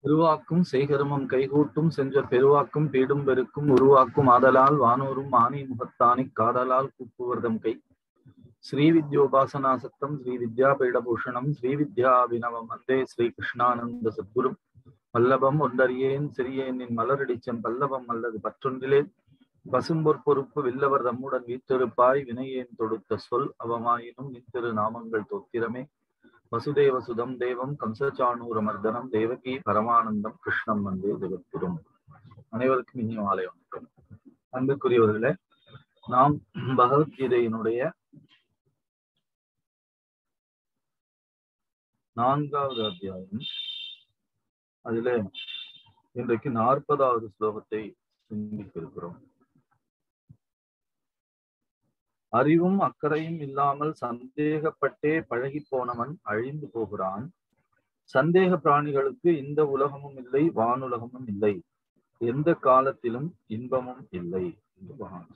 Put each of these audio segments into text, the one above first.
திருவாக்கும் செய்கருமம் கைகூட்டும் சென்ற பெருவாக்கும் பீடும் பெருக்கும் உருவாக்கும் ஆதலால் வானோரும் ஆணி முகத்தானிக் காதலால் கூப்புவர்தம் கை ஸ்ரீ வித்யோபாசனாசக்தம் ஸ்ரீ வித்யாபீடபூஷணம் ஸ்ரீ வித்யாபினவம் வந்தே ஸ்ரீ கிருஷ்ணானந்த சத்குரும் வல்லபம் ஒன்றறியேன் சிறியேன் என் மலரடிச்சம் பல்லவம் அல்லது பற்றொன்றிலே பசும்பொற் பொறுப்பு வில்லவர் தம்முடன் வீற்றிருப்பாய் வினையேன் தொடுத்த சொல் அவமாயினும் நித்திரு நாமங்கள் தோத்திரமே வசுதேவ சுதம் தேவம் கம்சச்சாணூர மர்தனம் தேவகி பரமானந்தம் கிருஷ்ணம் வந்தே ஜெகத்குரும் அனைவருக்கும் இனி மாலை வணக்கம் அன்புக்குரியவர்களே நாம் பகவத்கீதையினுடைய நான்காவது அத்தியாயம் அதில இன்றைக்கு நாற்பதாவது ஸ்லோகத்தை சிந்திக்க இருக்கிறோம் அறிவும் அக்கறையும் இல்லாமல் சந்தேகப்பட்டே பழகி போனவன் அழிந்து போகிறான் சந்தேக பிராணிகளுக்கு இந்த உலகமும் இல்லை வானுலகமும் இல்லை எந்த காலத்திலும் இன்பமும் இல்லை என்று பகவான்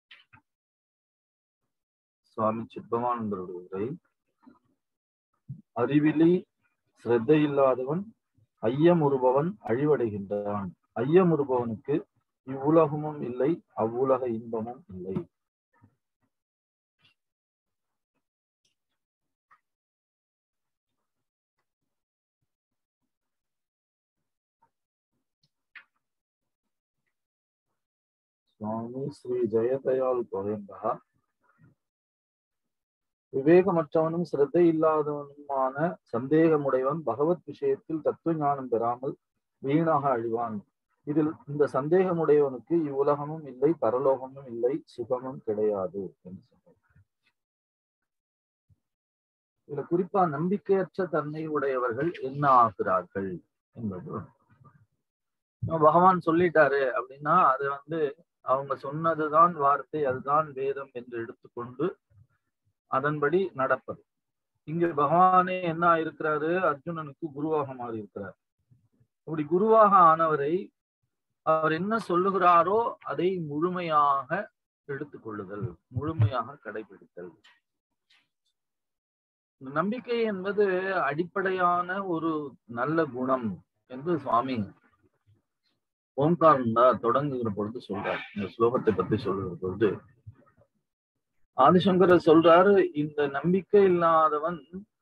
சுவாமி சித்பவானந்தருடைய உரை அறிவிலி சிரத்தையில்லாதவன் ஐயமுறுபவன் அழிவடைகின்றான் ஐயமுறுபவனுக்கு இவ்வுலகமும் இல்லை அவ்வுலக இன்பமும் இல்லை சுவாமி ஸ்ரீ ஜெயதயாள் கோயம்பா விவேகமற்றவனும் சிரத்தை இல்லாதவனுமான சந்தேகமுடையவன் பகவத் விஷயத்தில் தத்துவ ஞானம் பெறாமல் வீணாக அழிவான் இதில் இந்த சந்தேகமுடையவனுக்கு இவ்வுலகமும் இல்லை பரலோகமும் இல்லை சுகமும் கிடையாது என்று சொன்னார் இதுல குறிப்பா நம்பிக்கையற்ற தன்மை உடையவர்கள் என்ன ஆகிறார்கள் என்பது பகவான் சொல்லிட்டாரு அப்படின்னா அது வந்து அவங்க சொன்னதுதான் வார்த்தை அதுதான் வேதம் என்று எடுத்துக்கொண்டு அதன்படி நடப்பது இங்க பகவானே என்ன இருக்கிறாரு அர்ஜுனனுக்கு குருவாக மாறி இருக்கிறார் அப்படி குருவாக ஆனவரை அவர் என்ன சொல்லுகிறாரோ அதை முழுமையாக எடுத்துக்கொள்ளுதல் முழுமையாக கடைபிடித்தல் நம்பிக்கை என்பது அடிப்படையான ஒரு நல்ல குணம் என்று சுவாமி ஓம்காரந்தா தொடங்குகிற பொழுது சொல்றார் இந்த ஸ்லோகத்தை பத்தி சொல்லுகிற பொழுது ஆதிசங்கரர் சொல்றாரு இந்த நம்பிக்கை இல்லாதவன்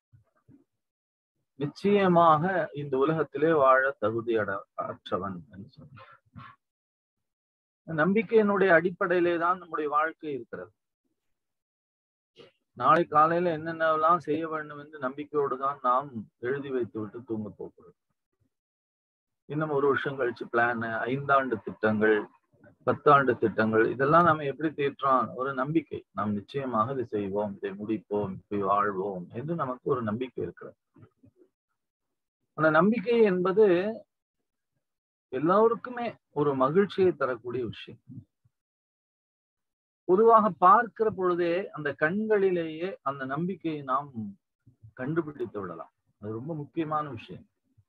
நிச்சயமாக இந்த உலகத்திலே வாழ தகுதி அட அற்றவன் என்று சொல்றார் நம்பிக்கையினுடைய அடிப்படையிலே தான் நம்முடைய வாழ்க்கை இருக்கிறது நாளை காலையில என்னென்னலாம் செய்ய வேண்டும் என்று நம்பிக்கையோடு தான் நாம் எழுதி வைத்து விட்டு தூங்க போகிறோம் இன்னும் ஒரு வருஷம் கழிச்சு பிளான் ஐந்தாண்டு திட்டங்கள் பத்தாண்டு திட்டங்கள் இதெல்லாம் நம்ம எப்படி தீர்றோம் ஒரு நம்பிக்கை நாம் நிச்சயமாக இதை செய்வோம் இதை முடிப்போம் இப்படி வாழ்வோம் என்று நமக்கு ஒரு நம்பிக்கை இருக்கிறது அந்த நம்பிக்கை என்பது எல்லோருக்குமே ஒரு மகிழ்ச்சியை தரக்கூடிய விஷயம் பொதுவாக பார்க்கிற பொழுதே அந்த கண்களிலேயே அந்த நம்பிக்கையை நாம் கண்டுபிடித்து விடலாம் அது ரொம்ப முக்கியமான விஷயம்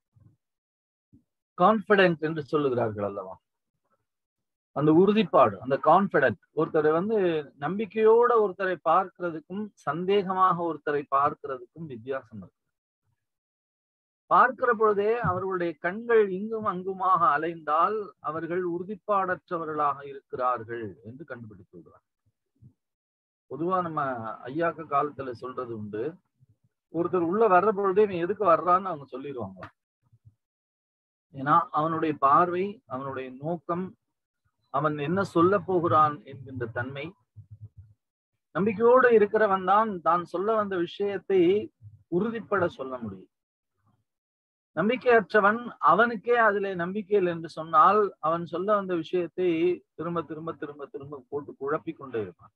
கான்பிடன்ட் என்று சொல்லுகிறார்கள் அல்லவா அந்த உறுதிப்பாடு அந்த கான்பிடன்ட் ஒருத்தரை வந்து நம்பிக்கையோட ஒருத்தரை பார்க்கிறதுக்கும் சந்தேகமாக ஒருத்தரை பார்க்கிறதுக்கும் வித்தியாசம் இருக்கு பார்க்கிற பொழுதே அவர்களுடைய கண்கள் இங்கும் அங்குமாக அலைந்தால் அவர்கள் உறுதிப்பாடற்றவர்களாக இருக்கிறார்கள் என்று கண்டுபிடித்து விடுவார் பொதுவா நம்ம ஐயாக்க காலத்துல சொல்றது உண்டு ஒருத்தர் உள்ள வர்ற பொழுதே இவன் எதுக்கு வர்றான்னு அவங்க சொல்லிடுவாங்க ஏன்னா அவனுடைய பார்வை அவனுடைய நோக்கம் அவன் என்ன சொல்ல போகிறான் என்கின்ற தன்மை நம்பிக்கையோடு இருக்கிறவன் தான் தான் சொல்ல வந்த விஷயத்தை உறுதிப்பட சொல்ல முடியும் நம்பிக்கையற்றவன் அவனுக்கே அதுல நம்பிக்கையில் என்று சொன்னால் அவன் சொல்ல வந்த விஷயத்தை திரும்ப திரும்ப திரும்ப திரும்ப போட்டு குழப்பி கொண்டே இருப்பான்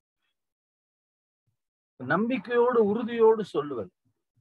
நம்பிக்கையோடு உறுதியோடு சொல்லுவது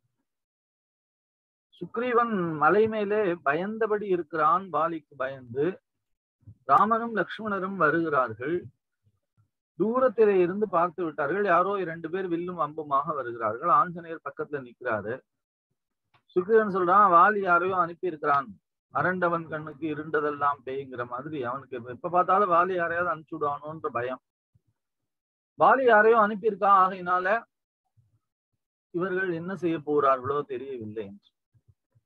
சுக்ரீவன் மலை மேலே பயந்தபடி இருக்கிறான் பாலிக்கு பயந்து ராமனும் லக்ஷ்மணரும் வருகிறார்கள் தூரத்திலே இருந்து பார்த்து விட்டார்கள் யாரோ இரண்டு பேர் வில்லும் அம்புமாக வருகிறார்கள் ஆஞ்சநேயர் பக்கத்துல நிக்கிறாரு சுக்ரீவன் சொல்றான் வாலி யாரையோ அனுப்பி இருக்கிறான் அரண்டவன் கண்ணுக்கு இருண்டதெல்லாம் பேய்ங்கிற மாதிரி அவனுக்கு எப்ப பார்த்தாலும் வாலி யாரையாவது அனுப்பிச்சு விடுவானோன்ற பயம் வாலி யாரையோ அனுப்பியிருக்கா ஆகையினால இவர்கள் என்ன செய்ய போறார்களோ தெரியவில்லை என்று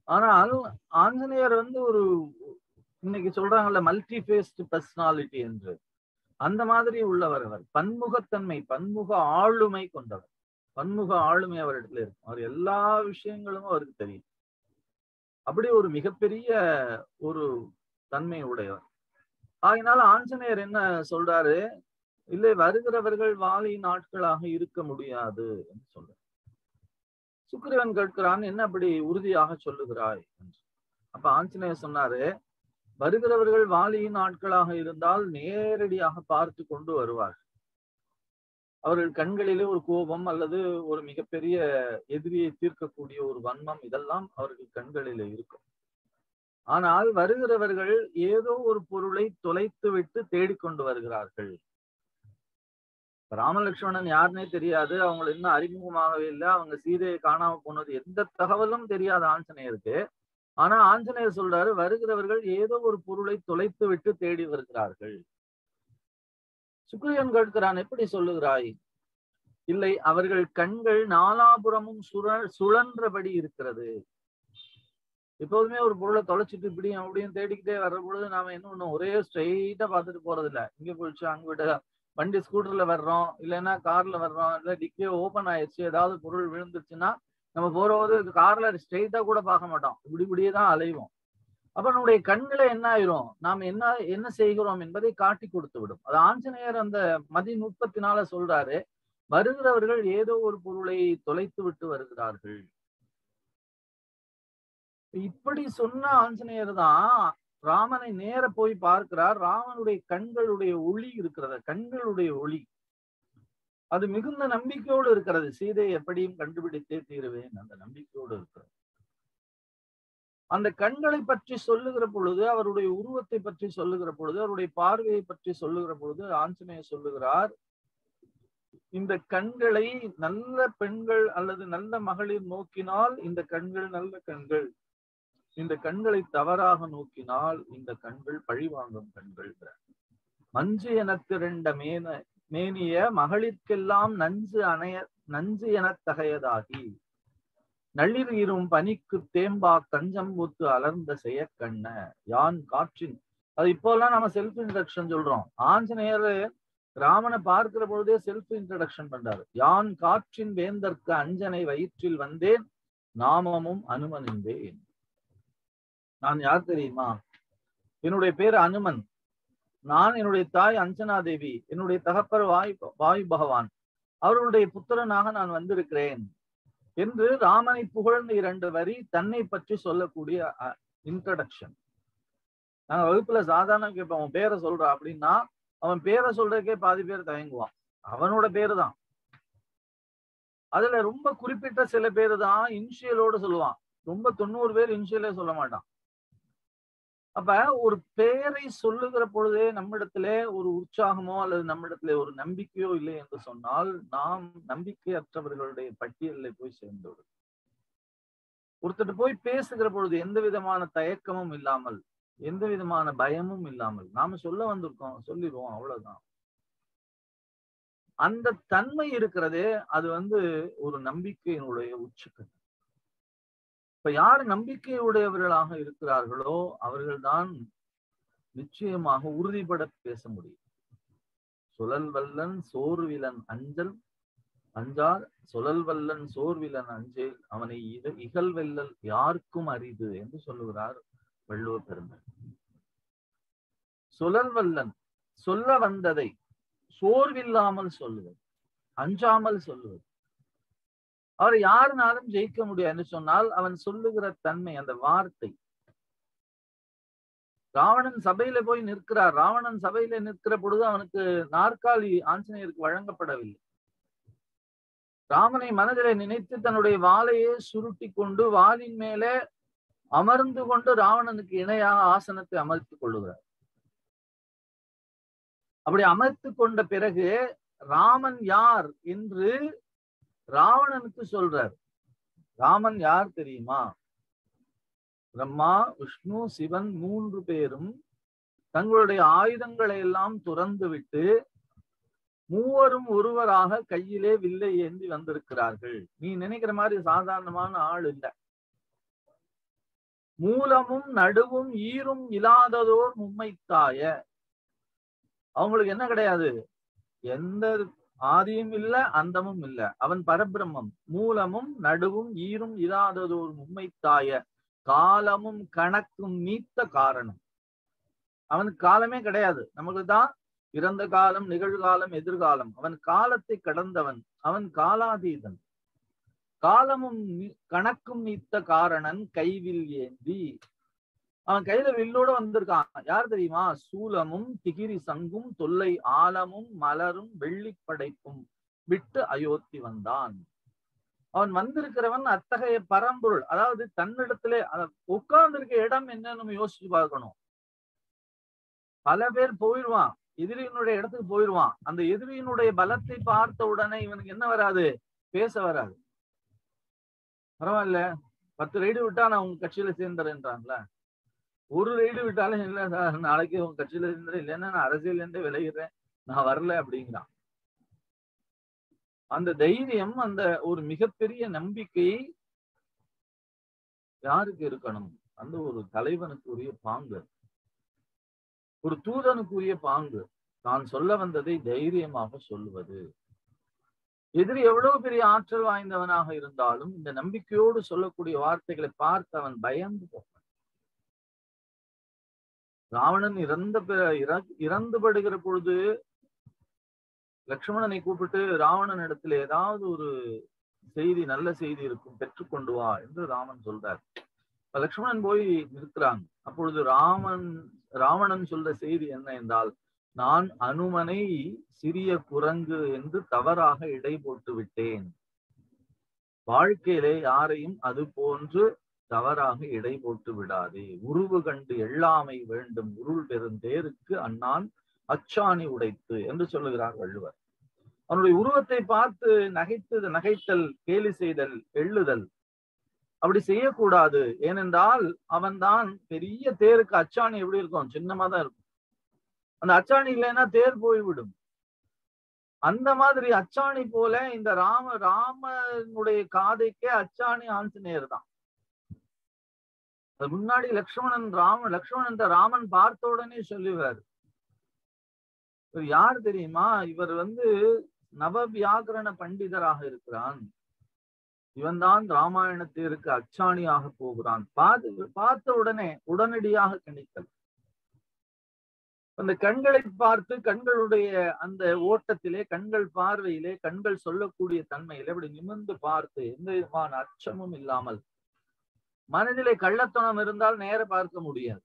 ஆனால் ஆஞ்சநேயர் வந்து ஒரு இன்னைக்கு சொல்றாங்கல்ல மல்டி ஃபேஸ்ட் பர்சனாலிட்டி என்று அந்த மாதிரி உள்ளவர் அவர் பன்முகத்தன்மை பன்முக ஆளுமை கொண்டவர் பன்முக ஆளுமை அவரிடத்துல இருக்கும் அவர் எல்லா விஷயங்களும் அவருக்கு தெரியும் அப்படி ஒரு மிகப்பெரிய ஒரு தன்மை உடையவர் ஆகினால ஆஞ்சநேயர் என்ன சொல்றாரு இல்லை வருகிறவர்கள் வாலி நாட்களாக இருக்க முடியாது என்று சொல்றார் சுக்கிரவன் கேட்கிறான் என்ன அப்படி உறுதியாக சொல்லுகிறாய் என்று அப்ப ஆஞ்சநேயர் சொன்னாரு வருகிறவர்கள் வாலியின் நாட்களாக இருந்தால் நேரடியாக பார்த்து கொண்டு வருவார் அவர்கள் கண்களிலே ஒரு கோபம் அல்லது ஒரு மிகப்பெரிய எதிரியை தீர்க்கக்கூடிய ஒரு வன்மம் இதெல்லாம் அவர்கள் கண்களிலே இருக்கும் ஆனால் வருகிறவர்கள் ஏதோ ஒரு பொருளை தொலைத்து விட்டு தேடிக்கொண்டு வருகிறார்கள் ராமலட்சுமணன் யாருன்னே தெரியாது அவங்க இன்னும் அறிமுகமாகவே இல்லை அவங்க சீதையை காணாம போனது எந்த தகவலும் தெரியாத ஆஞ்சநேயருக்கு ஆனா ஆஞ்சநேயர் சொல்றாரு வருகிறவர்கள் ஏதோ ஒரு பொருளை தொலைத்து விட்டு தேடி வருகிறார்கள் சுக்ரியன் கேட்கிறான் எப்படி சொல்லுகிறாய் இல்லை அவர்கள் கண்கள் நாலாபுரமும் சுழ சுழன்றபடி இருக்கிறது எப்போதுமே ஒரு பொருளை தொலைச்சிட்டு இப்படியும் அப்படியும் தேடிக்கிட்டே வர்ற பொழுது நாம என்ன பண்ணுவோம் ஒரே ஸ்ட்ரெயிட்டா பார்த்துட்டு போறது இல்ல இங்க போயிடுச்சு அங்க விட வண்டி ஸ்கூட்டர்ல வர்றோம் இல்லைன்னா கார்ல வர்றோம் இல்ல டிக்கே ஓபன் ஆயிடுச்சு ஏதாவது பொருள் விழுந்துருச்சுன்னா நம்ம போறது கார்ல ஸ்ட்ரெயிட்டா கூட பார்க்க மாட்டோம் இப்படி இப்படியே தான் அலைவோம் அப்ப நம்முடைய கண்களை என்ன ஆயிரும் நாம் என்ன என்ன செய்கிறோம் என்பதை காட்டி கொடுத்து விடும் அது ஆஞ்சநேயர் அந்த மதி நுட்பத்தினால சொல்றாரு வருகிறவர்கள் ஏதோ ஒரு பொருளை தொலைத்து விட்டு வருகிறார்கள் இப்படி சொன்ன ஆஞ்சநேயர் தான் ராமனை நேர போய் பார்க்கிறார் ராமனுடைய கண்களுடைய ஒளி இருக்கிறது கண்களுடைய ஒளி அது மிகுந்த நம்பிக்கையோடு இருக்கிறது சீதையை எப்படியும் கண்டுபிடித்தே தீருவேன் அந்த நம்பிக்கையோடு இருக்கிறது அந்த கண்களை பற்றி சொல்லுகிற பொழுது அவருடைய உருவத்தை பற்றி சொல்லுகிற பொழுது அவருடைய பார்வையை பற்றி சொல்லுகிற பொழுது ஆஞ்சநேயர் சொல்லுகிறார் இந்த கண்களை நல்ல பெண்கள் அல்லது நல்ல மகளிர் நோக்கினால் இந்த கண்கள் நல்ல கண்கள் இந்த கண்களை தவறாக நோக்கினால் இந்த கண்கள் பழிவாங்கும் கண்கள் மஞ்சு என திரண்ட மேன மேனிய மகளிர்க்கெல்லாம் நஞ்சு அணைய நஞ்சு எனத் தகையதாகி நள்ளிர் இரும் பனிக்கு தேம்பா கஞ்சம் ஊத்து அலர்ந்த செயற்கண்ண யான் காற்றின் அது இப்போல்லாம் நம்ம செல்ஃப் இன்ட்ரடக்ஷன் சொல்றோம் ஆஞ்சநேயர் ராமனை பார்க்கிற பொழுதே செல்ஃப் இன்ட்ரடக்ஷன் பண்றாரு யான் காற்றின் வேந்தற்கு அஞ்சனை வயிற்றில் வந்தேன் நாமமும் அனுமனிந்தேன் நான் யார் தெரியுமா என்னுடைய பேர் அனுமன் நான் என்னுடைய தாய் அஞ்சனா தேவி என்னுடைய தகப்பர் வாயு வாயு பகவான் அவர்களுடைய புத்திரனாக நான் வந்திருக்கிறேன் என்று ராமனை புகழ்ந்த இரண்டு வரி தன்னை பற்றி சொல்லக்கூடிய இன்ட்ரடக்ஷன் நாங்க வகுப்புல சாதாரண கேட்போம் அவன் பேரை சொல்றா அப்படின்னா அவன் பேரை சொல்றதுக்கே பாதி பேர் தயங்குவான் அவனோட பேரு தான் அதுல ரொம்ப குறிப்பிட்ட சில பேரு தான் இனிஷியலோட சொல்லுவான் ரொம்ப தொண்ணூறு பேர் இனிஷியலே சொல்ல மாட்டான் அப்ப ஒரு பெயரை சொல்லுகிற பொழுதே நம்மிடத்திலே ஒரு உற்சாகமோ அல்லது நம்மிடத்திலே ஒரு நம்பிக்கையோ இல்லை என்று சொன்னால் நாம் நம்பிக்கையற்றவர்களுடைய பட்டியலில் போய் சேர்ந்து விடும் ஒருத்தர் போய் பேசுகிற பொழுது எந்த விதமான தயக்கமும் இல்லாமல் எந்த விதமான பயமும் இல்லாமல் நாம சொல்ல வந்திருக்கோம் சொல்லிடுவோம் அவ்வளவுதான் அந்த தன்மை இருக்கிறதே அது வந்து ஒரு நம்பிக்கையினுடைய உச்சக்கட்டம் இப்ப யார் நம்பிக்கையுடையவர்களாக இருக்கிறார்களோ அவர்கள்தான் நிச்சயமாக உறுதிபட பேச முடியும் சுழல் வல்லன் சோர்விலன் அஞ்சல் அஞ்சார் சுழல் வல்லன் சோர்விலன் அஞ்சேல் அவனை இகழ் வெல்லல் யாருக்கும் அரிது என்று சொல்லுகிறார் வள்ளுவ பெருந்தன் சுழல் வல்லன் சொல்ல வந்ததை சோர்வில்லாமல் சொல்லுவது அஞ்சாமல் சொல்லுவது அவர் யாருனாலும் ஜெயிக்க முடியாதுன்னு சொன்னால் அவன் சொல்லுகிற தன்மை அந்த வார்த்தை ராவணன் சபையில போய் நிற்கிறார் ராவணன் சபையில நிற்கிற பொழுது அவனுக்கு நாற்காலி ஆஞ்சநேயருக்கு வழங்கப்படவில்லை ராமனை மனதிலே நினைத்து தன்னுடைய வாளையே சுருட்டி கொண்டு வாளின் மேலே அமர்ந்து கொண்டு ராவணனுக்கு இணையாக ஆசனத்தை அமர்த்திக் கொள்ளுகிறார் அப்படி அமர்த்து கொண்ட பிறகு ராமன் யார் என்று ராவணனுக்கு சொல்றார் ராமன் யார் தெரியுமா பிரம்மா விஷ்ணு சிவன் மூன்று பேரும் தங்களுடைய ஆயுதங்களை எல்லாம் துறந்து விட்டு மூவரும் ஒருவராக கையிலே வில்லை ஏந்தி வந்திருக்கிறார்கள் நீ நினைக்கிற மாதிரி சாதாரணமான ஆள் இல்ல மூலமும் நடுவும் ஈரும் இல்லாததோர் மும்மைத்தாய அவங்களுக்கு என்ன கிடையாது எந்த ஆதியும் இல்ல அந்தமும் இல்ல அவன் பரபிரம்மம் மூலமும் நடுவும் ஈரும் இல்லாததோர் மும்மைத்தாய காலமும் கணக்கும் நீத்த காரணம் அவனுக்கு காலமே கிடையாது நமக்கு தான் இறந்த காலம் நிகழ்காலம் எதிர்காலம் அவன் காலத்தை கடந்தவன் அவன் காலாதீதன் காலமும் கணக்கும் நீத்த காரணன் கைவில் ஏந்தி அவன் கையில வில்லோட வந்திருக்கான் யார் தெரியுமா சூலமும் திகிரி சங்கும் தொல்லை ஆலமும் மலரும் வெள்ளி படைப்பும் விட்டு அயோத்தி வந்தான் அவன் வந்திருக்கிறவன் அத்தகைய பரம்பொருள் அதாவது தன்னிடத்திலே உட்கார்ந்து இருக்க இடம் என்னன்னு நம்ம யோசிச்சு பார்க்கணும் பல பேர் போயிடுவான் எதிரியினுடைய இடத்துக்கு போயிடுவான் அந்த எதிரியினுடைய பலத்தை பார்த்த உடனே இவனுக்கு என்ன வராது பேச வராது பரவாயில்ல பத்து ரைடு விட்டா நான் உங்க கட்சியில சேர்ந்துறேன்றான்ல ஒரு ரைடு விட்டாலும் இல்ல சார் நாளைக்கு உங்க கட்சியில சேர்ந்துறேன் இல்லைன்னா நான் அரசியல் இருந்தே விளையிடுறேன் நான் வரல அப்படிங்கிறான் அந்த தைரியம் அந்த ஒரு மிகப்பெரிய நம்பிக்கை யாருக்கு இருக்கணும் அந்த ஒரு தலைவனுக்கு உரிய பாங்கு ஒரு தூதனுக்குரிய பாங்கு தான் சொல்ல வந்ததை தைரியமாக சொல்லுவது எதிரி எவ்வளவு பெரிய ஆற்றல் வாய்ந்தவனாக இருந்தாலும் இந்த நம்பிக்கையோடு சொல்லக்கூடிய வார்த்தைகளை பார்த்து அவன் பயந்து போவான் ராவணன் இறந்த இறந்து படுகிற பொழுது லக்ஷ்மணனை கூப்பிட்டு ராவணன் இடத்துல ஏதாவது ஒரு செய்தி நல்ல செய்தி இருக்கும் பெற்றுக்கொண்டு வா என்று ராமன் சொல்றார் லக்ஷ்மணன் போய் நிற்கிறாங்க அப்பொழுது ராமன் ராவணன் சொல்ற செய்தி என்ன என்றால் நான் அனுமனை சிறிய குரங்கு என்று தவறாக இடை போட்டு விட்டேன் வாழ்க்கையிலே யாரையும் அது போன்று தவறாக இடை போட்டு விடாதே உருவு கண்டு எள்ளாமை வேண்டும் உருள் பெருந்தேருக்கு அண்ணான் அச்சாணி உடைத்து என்று சொல்லுகிறார் வள்ளுவர் அவனுடைய உருவத்தை பார்த்து நகைத்து நகைத்தல் கேலி செய்தல் எள்ளுதல் அப்படி செய்யக்கூடாது ஏனென்றால் அவன்தான் பெரிய தேருக்கு அச்சாணி எப்படி இருக்கும் சின்னமா தான் இருக்கும் அந்த அச்சாணி இல்லைன்னா தேர் போய்விடும் அந்த மாதிரி அச்சாணி போல இந்த ராம ராமனுடைய காதைக்கே அச்சாணி ஆஞ்சநேயர் தான் அது முன்னாடி லக்ஷ்மணன் ராம லக்ஷ்மணன் இந்த ராமன் பார்த்த உடனே சொல்லுவார் இவர் யார் தெரியுமா இவர் வந்து நவ வியாகரண பண்டிதராக இருக்கிறான் இவன் தான் ராமாயணத்திற்கு அச்சாணியாக போகிறான் பார்த்து பார்த்த உடனே உடனடியாக கணித்தல் அந்த கண்களை பார்த்து கண்களுடைய அந்த ஓட்டத்திலே கண்கள் பார்வையிலே கண்கள் சொல்லக்கூடிய தன்மையிலே அப்படி நிமிர்ந்து பார்த்து எந்த விதமான அச்சமும் இல்லாமல் மனதிலே கள்ளத்தனம் இருந்தால் நேர பார்க்க முடியாது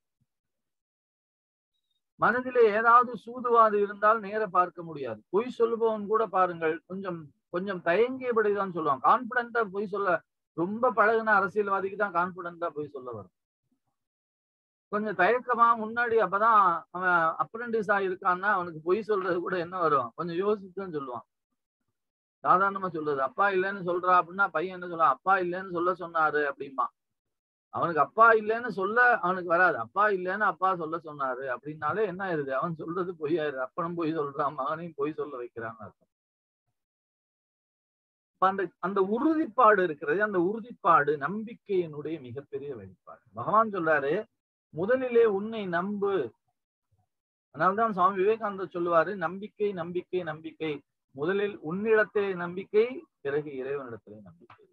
மனதிலே ஏதாவது சூதுவாது இருந்தால் நேர பார்க்க முடியாது பொய் சொல்லுபவன் கூட பாருங்கள் கொஞ்சம் கொஞ்சம் தயங்கியபடிதான் சொல்லுவான் கான்பிடண்டா பொய் சொல்ல ரொம்ப பழகின அரசியல்வாதிக்கு தான் கான்பிடண்டா பொய் சொல்ல வரும் கொஞ்சம் தயக்கமா முன்னாடி அப்பதான் அவன் அப்ரண்டிஸா இருக்கான்னா அவனுக்கு பொய் சொல்றது கூட என்ன வரும் கொஞ்சம் யோசிச்சுதான் சொல்லுவான் சாதாரணமா சொல்றது அப்பா இல்லைன்னு சொல்றா அப்படின்னா பையன் என்ன சொல்றான் அப்பா இல்லைன்னு சொல்ல சொன்னாரு அப்படிம்பா அவனுக்கு அப்பா இல்லைன்னு சொல்ல அவனுக்கு வராது அப்பா இல்லைன்னு அப்பா சொல்ல சொன்னாரு அப்படின்னாலே என்ன ஆயிருது அவன் சொல்றது பொய்யாயிருது அப்பனும் பொய் சொல்றான் மகனையும் பொய் சொல்ல வைக்கிறாங்க அர்த்தம் அந்த அந்த உறுதிப்பாடு இருக்கிறது அந்த உறுதிப்பாடு நம்பிக்கையினுடைய மிகப்பெரிய வெளிப்பாடு பகவான் சொல்றாரு முதலிலே உன்னை நம்பு அதனால்தான் சுவாமி விவேகானந்தர் சொல்லுவாரு நம்பிக்கை நம்பிக்கை நம்பிக்கை முதலில் உன்னிடத்திலே நம்பிக்கை பிறகு இறைவனிடத்திலே நம்பிக்கை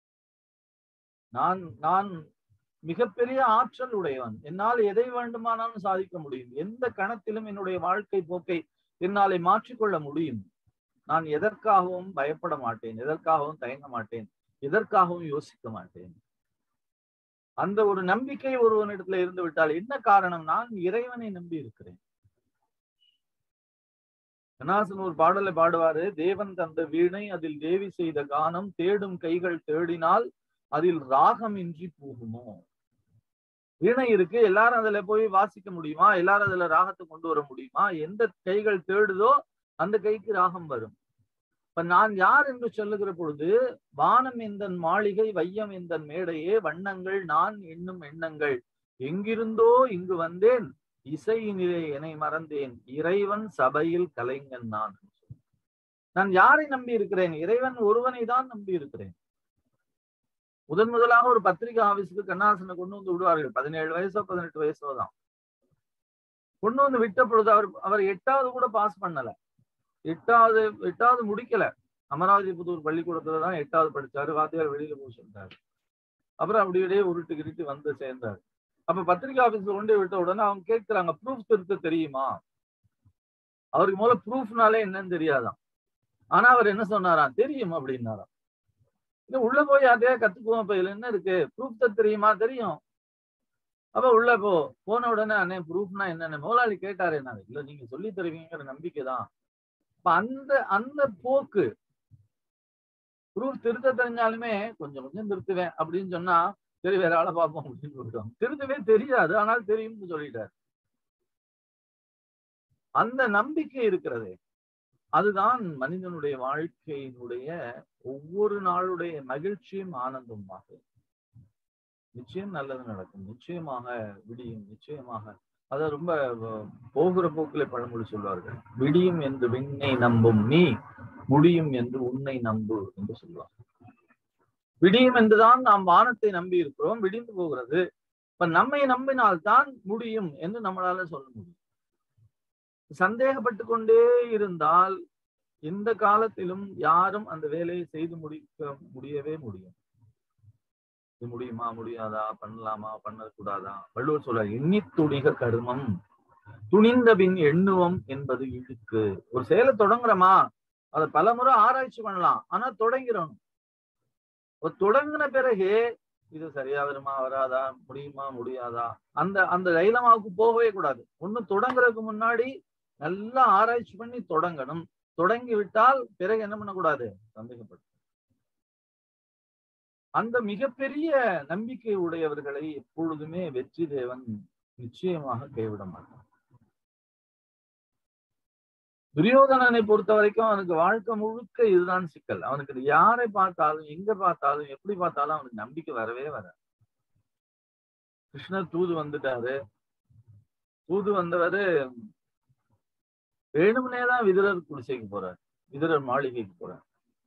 நான் நான் மிகப்பெரிய ஆற்றல் உடையவன் என்னால் எதை வேண்டுமானாலும் சாதிக்க முடியும் எந்த கணத்திலும் என்னுடைய வாழ்க்கை போக்கை என்னாலே மாற்றிக்கொள்ள முடியும் நான் எதற்காகவும் பயப்பட மாட்டேன் எதற்காகவும் தயங்க மாட்டேன் எதற்காகவும் யோசிக்க மாட்டேன் அந்த ஒரு நம்பிக்கை ஒருவனிடத்துல இருந்து விட்டால் என்ன காரணம் நான் இறைவனை நம்பி இருக்கிறேன் கண்ணாசன் ஒரு பாடலை பாடுவாரு தேவன் தந்த வீணை அதில் தேவி செய்த கானம் தேடும் கைகள் தேடினால் அதில் ராகம் இன்றி போகுமோ வீணை இருக்கு எல்லாரும் அதுல போய் வாசிக்க முடியுமா எல்லாரும் அதுல ராகத்தை கொண்டு வர முடியுமா எந்த கைகள் தேடுதோ அந்த கைக்கு ராகம் வரும் இப்ப நான் யார் என்று சொல்லுகிற பொழுது வானம் எந்தன் மாளிகை வையம் எந்தன் மேடையே வண்ணங்கள் நான் எண்ணும் எண்ணங்கள் எங்கிருந்தோ இங்கு வந்தேன் இசையினிலே என்னை மறந்தேன் இறைவன் சபையில் கலைஞன் நான் நான் யாரை நம்பி இருக்கிறேன் இறைவன் ஒருவனை தான் நம்பி இருக்கிறேன் முதன் முதலாக ஒரு பத்திரிகை ஆபீஸுக்கு கண்ணாசனை கொண்டு வந்து விடுவார்கள் பதினேழு வயசோ பதினெட்டு வயசோ தான் கொண்டு வந்து விட்ட பொழுது அவர் அவர் எட்டாவது கூட பாஸ் பண்ணல எட்டாவது எட்டாவது முடிக்கல அமராவதி புதூர் பள்ளிக்கூடத்துல தான் எட்டாவது படிச்சாரு வாத்தியார் வெளியில போக சொல்லிட்டாரு அப்புறம் அப்படியே உருட்டு கிருட்டு வந்து சேர்ந்தாரு அப்ப பத்திரிகை ஆபீஸ்ல கொண்டு விட்ட உடனே அவங்க கேட்கிறாங்க ப்ரூஃப் திருத்த தெரியுமா அவருக்கு முதல்ல ப்ரூஃப்னாலே என்னன்னு தெரியாதான் ஆனா அவர் என்ன சொன்னாராம் தெரியும் அப்படின்னாராம் இன்னும் உள்ள போய் அதே கத்துக்குவோம் இப்ப இதுல என்ன இருக்கு ப்ரூஃப் தான் தெரியுமா தெரியும் அப்ப உள்ள போ போன உடனே அண்ணே ப்ரூஃப்னா என்னன்னு முதலாளி கேட்டாரு என்ன இல்ல நீங்க சொல்லி தருவீங்கிற நம்பிக்கை தான் இப்ப அந்த அந்த போக்கு ப்ரூஃப் திருத்த தெரிஞ்சாலுமே கொஞ்சம் கொஞ்சம் திருத்துவேன் அப்படின்னு சொன்னா சரி வேற ஆளை பார்ப்போம் அப்படின்னு சொல்லிட்டோம் திருத்தவே தெரியாது ஆனால் தெரியும்னு சொல்லிட்டாரு அந்த நம்பிக்கை இருக்கிறதே அதுதான் மனிதனுடைய வாழ்க்கையினுடைய ஒவ்வொரு நாளுடைய மகிழ்ச்சியும் ஆனந்தமாக நிச்சயம் நல்லது நடக்கும் நிச்சயமாக விடியும் நிச்சயமாக அத ரொம்ப போகிற போக்கில பழமொழி சொல்வார்கள் விடியும் என்று விண்ணை நம்பும் நீ முடியும் என்று உன்னை நம்பு என்று சொல்வார் விடியும் என்றுதான் நாம் வானத்தை நம்பி இருக்கிறோம் விடிந்து போகிறது இப்ப நம்மை நம்பினால்தான் முடியும் என்று நம்மளால சொல்ல முடியும் சந்தேகப்பட்டு கொண்டே இருந்தால் எந்த காலத்திலும் யாரும் அந்த வேலையை செய்து முடிக்க முடியவே முடியும் இது முடியுமா முடியாதா பண்ணலாமா பண்ணக்கூடாதா வள்ளுவர் சொல்றார் எண்ணி துணிக கருமம் துணிந்த பின் எண்ணுவம் என்பது இழுக்கு ஒரு செயலை தொடங்குறோமா அதை பலமுறை ஆராய்ச்சி பண்ணலாம் ஆனா தொடங்கிறோம் தொடங்கின பிறகு இது சரியா வருமா வராதா முடியுமா முடியாதா அந்த அந்த தைலமாவுக்கு போகவே கூடாது ஒண்ணு தொடங்குறதுக்கு முன்னாடி நல்லா ஆராய்ச்சி பண்ணி தொடங்கணும் தொடங்கி விட்டால் பிறகு என்ன பண்ணக்கூடாது சந்தேகப்படும் அந்த மிகப்பெரிய நம்பிக்கை உடையவர்களை எப்பொழுதுமே வெற்றி தேவன் நிச்சயமாக கைவிட மாட்டான் துரியோதனனை பொறுத்த வரைக்கும் அவனுக்கு வாழ்க்கை முழுக்க இதுதான் சிக்கல் அவனுக்கு யாரை பார்த்தாலும் எங்க பார்த்தாலும் எப்படி பார்த்தாலும் அவனுக்கு நம்பிக்கை வரவே வர கிருஷ்ணர் தூது வந்துட்டாரு தூது வந்தவரு வேணும்னே தான் விதுரர் குடிசைக்கு போறாரு விதுரர் மாளிகைக்கு போறார்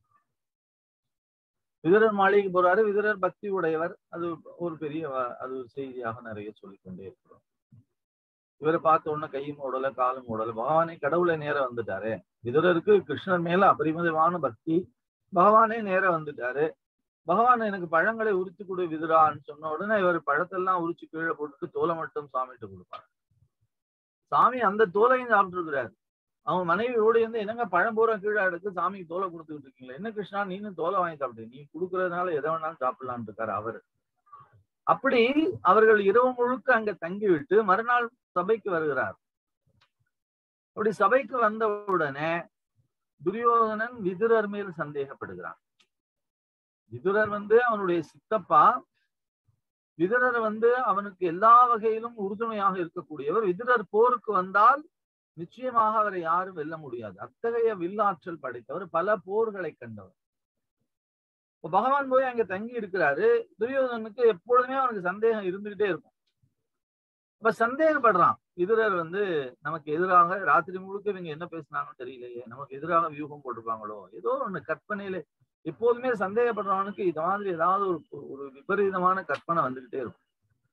விதுரர் மாளிகைக்கு போறாரு விதுரர் பக்தி உடையவர் அது ஒரு பெரிய அது ஒரு செய்தியாக நிறைய சொல்லிக்கொண்டே இருக்கிறோம் இவரை பார்த்த உடனே கையும் ஓடல காலும் ஓடல பகவானே கடவுளை நேரம் வந்துட்டாரு விதுரருக்கு கிருஷ்ணர் மேல அபரிமிதமான பக்தி பகவானே நேரம் வந்துட்டாரு பகவான் எனக்கு பழங்களை உரித்து கொடு விதுரான்னு சொன்ன உடனே இவர் பழத்தெல்லாம் உரிச்சு கீழே போட்டுட்டு தோலை மட்டும் சாமிட்டு கொடுப்பாரு சாமி அந்த தோலையும் சாப்பிட்டு இருக்கிறாரு அவன் மனைவி ஓடி வந்து என்னங்க பழம் பூரா கீழே எடுத்து சாமிக்கு தோலை கொடுத்துக்கிட்டு இருக்கீங்களா என்ன கிருஷ்ணா நீனும் தோலை வாங்கி சாப்பிட்டு நீ கொடுக்கறதுனால எதை வேணாலும் சாப்பிடலான்னு இருக்காரு அவரு அப்படி அவர்கள் இரவு முழுக்க அங்க தங்கிவிட்டு மறுநாள் சபைக்கு வருகிறார் அப்படி சபைக்கு வந்த உடனே துரியோதனன் விதுரர் மேல் சந்தேகப்படுகிறான் விதுரர் வந்து அவனுடைய சித்தப்பா விதுரர் வந்து அவனுக்கு எல்லா வகையிலும் உறுதுணையாக இருக்கக்கூடியவர் விதுரர் போருக்கு வந்தால் நிச்சயமாக அவரை யாரும் வெல்ல முடியாது அத்தகைய வில்லாற்றல் படைத்தவர் பல போர்களை கண்டவர் இப்ப பகவான் போய் அங்க தங்கி இருக்கிறாரு துரியோதனுக்கு எப்பொழுதுமே அவனுக்கு சந்தேகம் இருந்துகிட்டே இருக்கும் அப்ப சந்தேகப்படுறான் விதுரர் வந்து நமக்கு எதிராக ராத்திரி முழுக்க இவங்க என்ன பேசுனாங்கன்னு தெரியலையே நமக்கு எதிராக வியூகம் போட்டிருப்பாங்களோ ஏதோ ஒண்ணு கற்பனையில எப்போதுமே சந்தேகப்படுறவனுக்கு இது மாதிரி ஏதாவது ஒரு ஒரு விபரீதமான கற்பனை வந்துகிட்டே இருக்கும்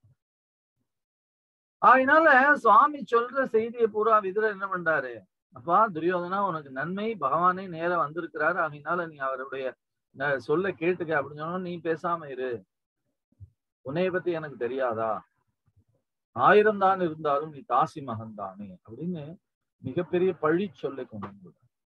அதனால சுவாமி சொல்ற செய்தியை பூரா விதுரர் என்ன பண்றாரு அப்பா துரியோதனா உனக்கு நன்மை பகவானே நேரம் வந்திருக்கிறாரு அதனால நீ அவருடைய சொல்ல கேட்டுக்க அப்படின்னு சொன்னா நீ பேசாம இரு உன்னைய பத்தி எனக்கு தெரியாதா ஆயிரம் தான் இருந்தாலும் நீ தாசி மகன் தானே அப்படின்னு மிகப்பெரிய பழி சொல்லை கொண்டு வந்து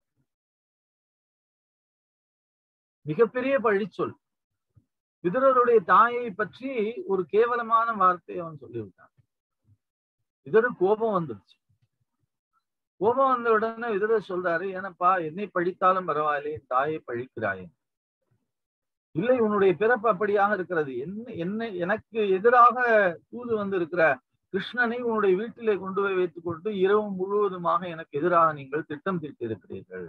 மிகப்பெரிய பழிச்சொல் விதுரருடைய தாயை பற்றி ஒரு கேவலமான வார்த்தையை அவன் சொல்லிவிட்டான் விதுரர் கோபம் வந்துருச்சு கோபம் வந்த உடனே விதுரர் சொல்றாரு ஏனப்பா என்னை பழித்தாலும் பரவாயில்லை என் தாயை பழிக்கிறாயே இல்லை உன்னுடைய பிறப்பு அப்படியாக இருக்கிறது என்ன என்ன எனக்கு எதிராக தூது வந்து இருக்கிற கிருஷ்ணனை உன்னுடைய வீட்டிலே கொண்டு போய் வைத்துக் கொண்டு இரவு முழுவதுமாக எனக்கு எதிராக நீங்கள் திட்டம் தீர்த்திருக்கிறீர்கள்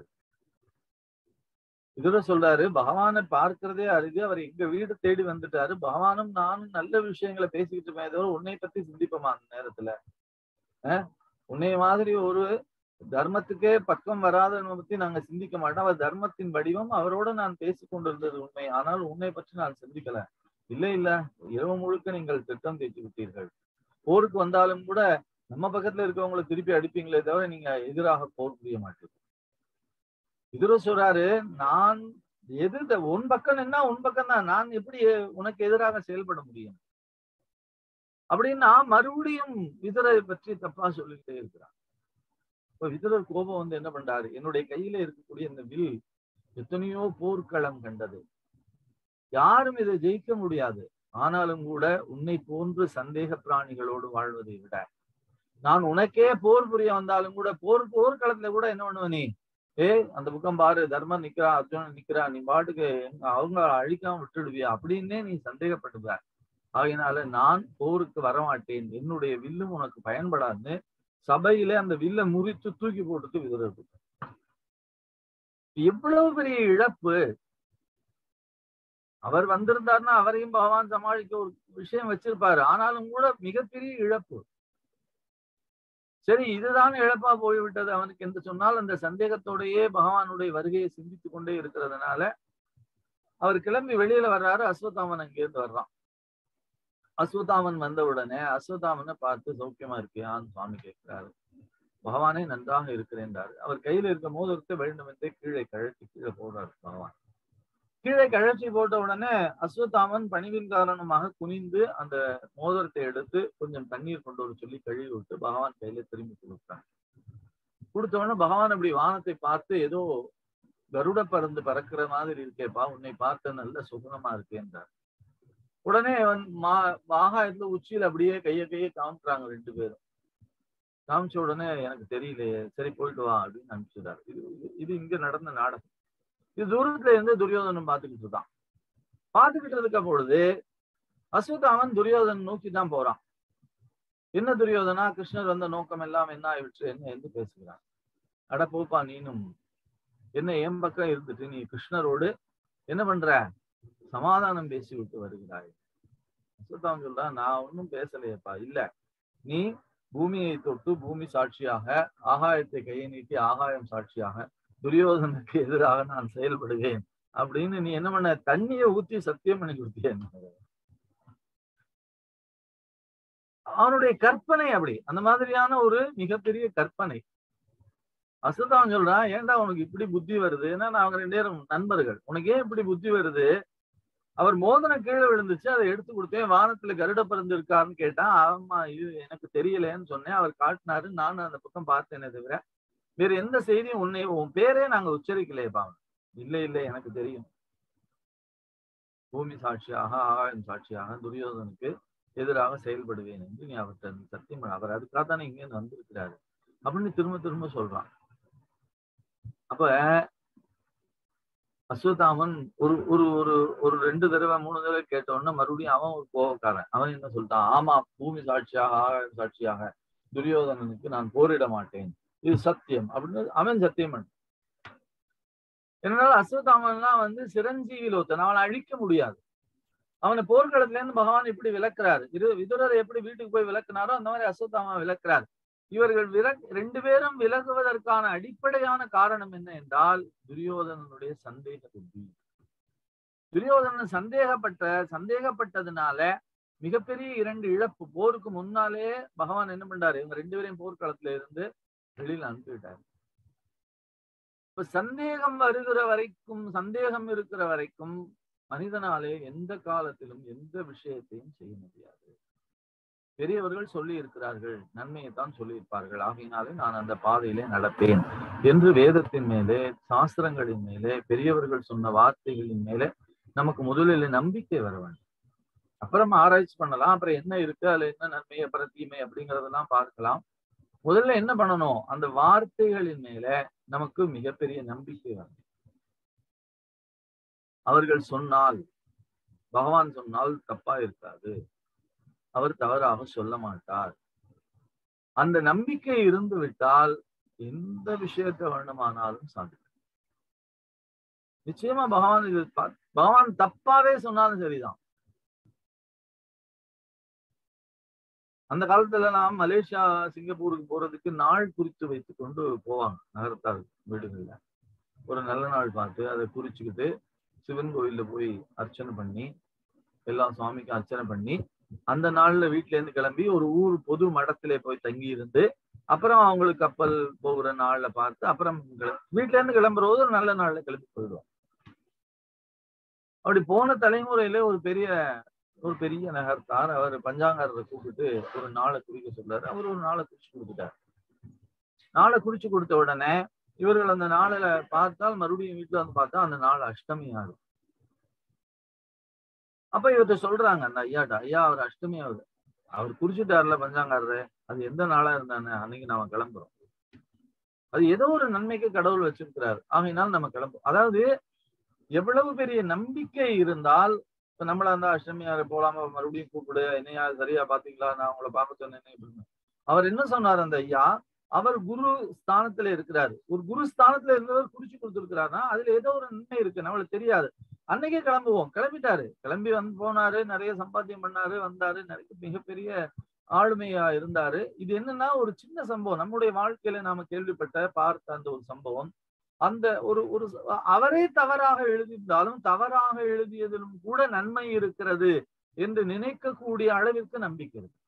இதுல சொல்றாரு பகவானை பார்க்கிறதே அருகு அவர் எங்க வீடு தேடி வந்துட்டாரு பகவானும் நானும் நல்ல விஷயங்களை பேசிக்கிட்டு இருப்பேன் தவிர உன்னை பத்தி சிந்திப்போமா அந்த நேரத்துல உன்னை மாதிரி ஒரு தர்மத்துக்கே பக்கம் வராதவனை பத்தி நாங்க சிந்திக்க மாட்டோம் அவர் தர்மத்தின் வடிவம் அவரோட நான் பேசிக் கொண்டிருந்தது உண்மை ஆனால் உன்னை பற்றி நான் சிந்திக்கல இல்ல இல்ல இரவு முழுக்க நீங்கள் திட்டம் தேய்ச்சி விட்டீர்கள் போருக்கு வந்தாலும் கூட நம்ம பக்கத்துல இருக்கவங்களை திருப்பி அடிப்பீங்களே தவிர நீங்க எதிராக போர் புரிய மாட்டீங்க எதிர சொல்றாரு நான் எதிர்த்த உன் பக்கம் என்ன உன் பக்கம் தான் நான் எப்படி உனக்கு எதிராக செயல்பட முடியும் அப்படின்னா மறுபடியும் விதுரை பற்றி தப்பா சொல்லிட்டே இருக்கிறான் இப்ப விதுரர் கோபம் வந்து என்ன பண்றாரு என்னுடைய கையில இருக்கக்கூடிய இந்த வில் எத்தனையோ போர்க்களம் கண்டது யாரும் இதை ஜெயிக்க முடியாது ஆனாலும் கூட உன்னை போன்று சந்தேக பிராணிகளோடு வாழ்வதை விட நான் உனக்கே போர் புரிய வந்தாலும் கூட போர் போர்க்களத்துல கூட என்ன பண்ணுவ நீ ஏ அந்த பக்கம் பாரு தர்மன் நிக்கிறா அர்ஜுனன் நிக்கிறா நீ பாட்டுக்கு அவங்க அழிக்காம விட்டுடுவியா அப்படின்னே நீ சந்தேகப்படுவ ஆகையினால நான் போருக்கு வரமாட்டேன் என்னுடைய வில்லும் உனக்கு பயன்படாதுன்னு சபையில அந்த வில்ல முறித்து தூக்கி போட்டுட்டு விதுறது எவ்வளவு பெரிய இழப்பு அவர் வந்திருந்தாருன்னா அவரையும் பகவான் சமாளிக்க ஒரு விஷயம் வச்சிருப்பாரு ஆனாலும் கூட மிகப்பெரிய இழப்பு சரி இதுதான் இழப்பா போய்விட்டது அவனுக்கு என்று சொன்னால் அந்த சந்தேகத்தோடையே பகவானுடைய வருகையை சிந்தித்து கொண்டே இருக்கிறதுனால அவர் கிளம்பி வெளியில வர்றாரு அஸ்வத்தாமன் அங்கிருந்து வர்றான் அஸ்வத்தாமன் வந்த உடனே அஸ்வத்தாமனை பார்த்து சௌக்கியமா இருக்கியான்னு சுவாமி கேட்கிறாரு பகவானே நன்றாக இருக்கிறேன்றாரு அவர் கையில இருக்க மோதிரத்தை வேண்டும் என்றே கீழே கழட்டி கீழே போடுறாரு பகவான் கீழே கழற்றி போட்ட உடனே அஸ்வத்தாமன் பணிவின் காரணமாக குனிந்து அந்த மோதிரத்தை எடுத்து கொஞ்சம் தண்ணீர் கொண்டு வர சொல்லி கழுவி விட்டு பகவான் கையில திரும்பி கொடுத்தாங்க கொடுத்த உடனே பகவான் அப்படி வானத்தை பார்த்து ஏதோ கருட பறந்து பறக்கிற மாதிரி இருக்கேப்பா உன்னை பார்த்த நல்ல சுகுணமா இருக்கேன்றார் உடனே மா ஆகாயத்துல உச்சியில அப்படியே கைய கையை காமிக்கிறாங்க ரெண்டு பேரும் காமிச்ச உடனே எனக்கு தெரியலையே சரி போயிட்டு வா அப்படின்னு அனுப்பிச்சுட்டாரு இது இது இங்க நடந்த நாடகம் இது தூரத்துல இருந்து துரியோதனன் பார்த்துக்கிட்டு இருக்கான் பார்த்துக்கிட்டு இருக்க பொழுது அஸ்வத்தாமன் துரியோதனன் நோக்கி தான் போறான் என்ன துரியோதனா கிருஷ்ணர் வந்த நோக்கம் எல்லாம் என்ன ஆயிடுச்சு என்ன என்று பேசுகிறான் அட போப்பா நீனும் என்ன என் பக்கம் இருந்துட்டு நீ கிருஷ்ணரோடு என்ன பண்ற சமாதானம் பேசி விட்டு வருகிறாய் அஸ்வத்தாமன் சொல்றான் நான் ஒன்னும் பேசலையப்பா இல்ல நீ பூமியை தொட்டு பூமி சாட்சியாக ஆகாயத்தை கையை நீட்டி ஆகாயம் சாட்சியாக துரியோதனுக்கு எதிராக நான் செயல்படுவேன் அப்படின்னு நீ என்ன பண்ண தண்ணியை ஊத்தி சத்தியம் பண்ணி கொடுத்திய அவனுடைய கற்பனை அப்படி அந்த மாதிரியான ஒரு மிகப்பெரிய கற்பனை அசுதான் சொல்றான் ஏன்டா உனக்கு இப்படி புத்தி வருது ஏன்னா நான் அவங்க ரெண்டு பேரும் நண்பர்கள் உனக்கு ஏன் இப்படி புத்தி வருது அவர் மோதனம் கீழே விழுந்துச்சு அதை எடுத்து கொடுத்தேன் வானத்துல கருட பறந்து இருக்காருன்னு கேட்டான் ஆமா இது எனக்கு தெரியலன்னு சொன்னேன் அவர் காட்டினாரு நானும் அந்த பக்கம் பார்த்தேனே தவிர வேற எந்த செய்தியும் உன்னை உன் பேரே நாங்க உச்சரிக்கலையப்பா இல்லை இல்லை எனக்கு தெரியும் பூமி சாட்சியாக ஆகாயம் சாட்சியாக துரியோதனுக்கு எதிராக செயல்படுவேன் என்று நீ அவர்கிட்ட சத்தியம் அவர் அதுக்காக தானே இங்க வந்திருக்கிறாரு அப்படின்னு திரும்ப திரும்ப சொல்றான் அப்ப அஸ்வத்தாமன் ஒரு ஒரு ஒரு ஒரு ரெண்டு தடவை மூணு தடவை கேட்டோன்னா மறுபடியும் அவன் ஒரு கோபக்காரன் அவன் என்ன சொல்லிட்டான் ஆமா பூமி சாட்சியாக ஆகாயம் சாட்சியாக துரியோதனனுக்கு நான் போரிட மாட்டேன் இது சத்தியம் அப்படின்னு அவன் சத்தியம் என்னால அஸ்வத்தாமன்லாம் வந்து சிரஞ்சீவி லோத்தன் அவனை அழிக்க முடியாது அவனை போர்க்களத்துல இருந்து பகவான் இப்படி விளக்குறாரு இரு விதுரர் எப்படி வீட்டுக்கு போய் விளக்குனாரோ அந்த மாதிரி அஸ்வத்தாமா விளக்குறார் இவர்கள் வில ரெண்டு பேரும் விலகுவதற்கான அடிப்படையான காரணம் என்ன என்றால் துரியோதனனுடைய சந்தேக புத்தி துரியோதனன் சந்தேகப்பட்ட சந்தேகப்பட்டதுனால மிகப்பெரிய இரண்டு இழப்பு போருக்கு முன்னாலே பகவான் என்ன பண்றாரு இவங்க ரெண்டு பேரையும் போர்க்களத்துல இருந்து வெளியில அனுப்பிவிட்டாரு இப்ப சந்தேகம் வருகிற வரைக்கும் சந்தேகம் இருக்கிற வரைக்கும் மனிதனாலே எந்த காலத்திலும் எந்த விஷயத்தையும் செய்ய முடியாது பெரியவர்கள் சொல்லி இருக்கிறார்கள் நன்மையைத்தான் சொல்லியிருப்பார்கள் ஆகையினாலே நான் அந்த பாதையிலே நடப்பேன் என்று வேதத்தின் மேலே சாஸ்திரங்களின் மேலே பெரியவர்கள் சொன்ன வார்த்தைகளின் மேலே நமக்கு முதலில் நம்பிக்கை வர வேண்டும் அப்புறம் ஆராய்ச்சி பண்ணலாம் அப்புறம் என்ன இருக்கு அதுல என்ன நன்மை அப்புறம் தீமை அப்படிங்கறதெல்லாம் பார்க்கலாம் முதல்ல என்ன பண்ணணும் அந்த வார்த்தைகளின் மேல நமக்கு மிகப்பெரிய நம்பிக்கை வரும் அவர்கள் சொன்னால் பகவான் சொன்னால் தப்பா இருக்காது அவர் தவறாக சொல்ல மாட்டார் அந்த நம்பிக்கை இருந்து விட்டால் எந்த விஷயத்தை வேண்டுமானாலும் சாதிக்கும் நிச்சயமா பகவான் இது பகவான் தப்பாவே சொன்னாலும் சரிதான் அந்த காலத்துல நாம் மலேசியா சிங்கப்பூருக்கு போறதுக்கு நாள் குறித்து வைத்து கொண்டு போவாங்க நகரத்தார் வீடுகள்ல ஒரு நல்ல நாள் பார்த்து அதை குறிச்சுக்கிட்டு சிவன் கோயில்ல போய் அர்ச்சனை பண்ணி எல்லாம் சுவாமிக்கு அர்ச்சனை பண்ணி அந்த நாள்ல வீட்டுல இருந்து கிளம்பி ஒரு ஊர் பொது மடத்திலே போய் தங்கி இருந்து அப்புறம் அவங்களுக்கு கப்பல் போகிற நாள்ல பார்த்து அப்புறம் கிள- வீட்டுல இருந்து கிளம்புற போது ஒரு நல்ல நாள்ல கிளம்பி போயிடுவோம் அப்படி போன தலைமுறையில ஒரு பெரிய ஒரு பெரிய நகர்த்தார் அவர் பஞ்சாங்கரை கூப்பிட்டு ஒரு நாளை குறிக்க சொல்றாரு அவர் ஒரு நாளை குறிச்சு கொடுத்துட்டார் நாளை குறிச்சு கொடுத்த உடனே இவர்கள் அந்த நாளில பார்த்தால் மறுபடியும் வீட்டுல வந்து பார்த்தா அந்த நாள் அஷ்டமி ஆகும் அப்ப இவர்கிட்ட சொல்றாங்க அந்த ஐயாட்ட ஐயா அவர் அஷ்டமி ஆகுது அவர் குறிச்சிட்டாருல பஞ்சாங்காரரு அது எந்த நாளா இருந்தானே அன்னைக்கு நாம கிளம்புறோம் அது ஏதோ ஒரு நன்மைக்கு கடவுள் வச்சிருக்கிறார் ஆகையினால் நம்ம கிளம்பும் அதாவது எவ்வளவு பெரிய நம்பிக்கை இருந்தால் இப்ப நம்மள அந்த அஷ்டமியார போலாம மறுபடியும் கூப்பிடு என்னையா சரியா பாத்தீங்களா நான் உங்களை பார்க்க சொன்னேனே இப்படின்னு. அவர் என்ன சொன்னார் அந்த ஐயா அவர் குரு ஸ்தானத்துல இருக்கிறாரு ஒரு குரு ஸ்தானத்துல இருந்தவர் குறிச்சு கொடுத்திருக்கிறாருன்னா அதுல ஏதோ ஒரு நன்மை இருக்கு நம்மளுக்கு தெரியாது அன்னைக்கே கிளம்புவோம் கிளம்பிட்டாரு கிளம்பி வந்து போனாரு நிறைய சம்பாத்தியம் பண்ணாரு வந்தாரு நிறைய மிகப்பெரிய ஆளுமையா இருந்தாரு இது என்னன்னா ஒரு சின்ன சம்பவம் நம்முடைய வாழ்க்கையில நாம கேள்விப்பட்ட பார்த்த அந்த ஒரு சம்பவம் அந்த ஒரு ஒரு ச- அவரே தவறாக எழுதியிருந்தாலும் தவறாக எழுதியதிலும் கூட நன்மை இருக்கிறது என்று நினைக்கக்கூடிய அளவிற்கு நம்பிக்கை இருக்கு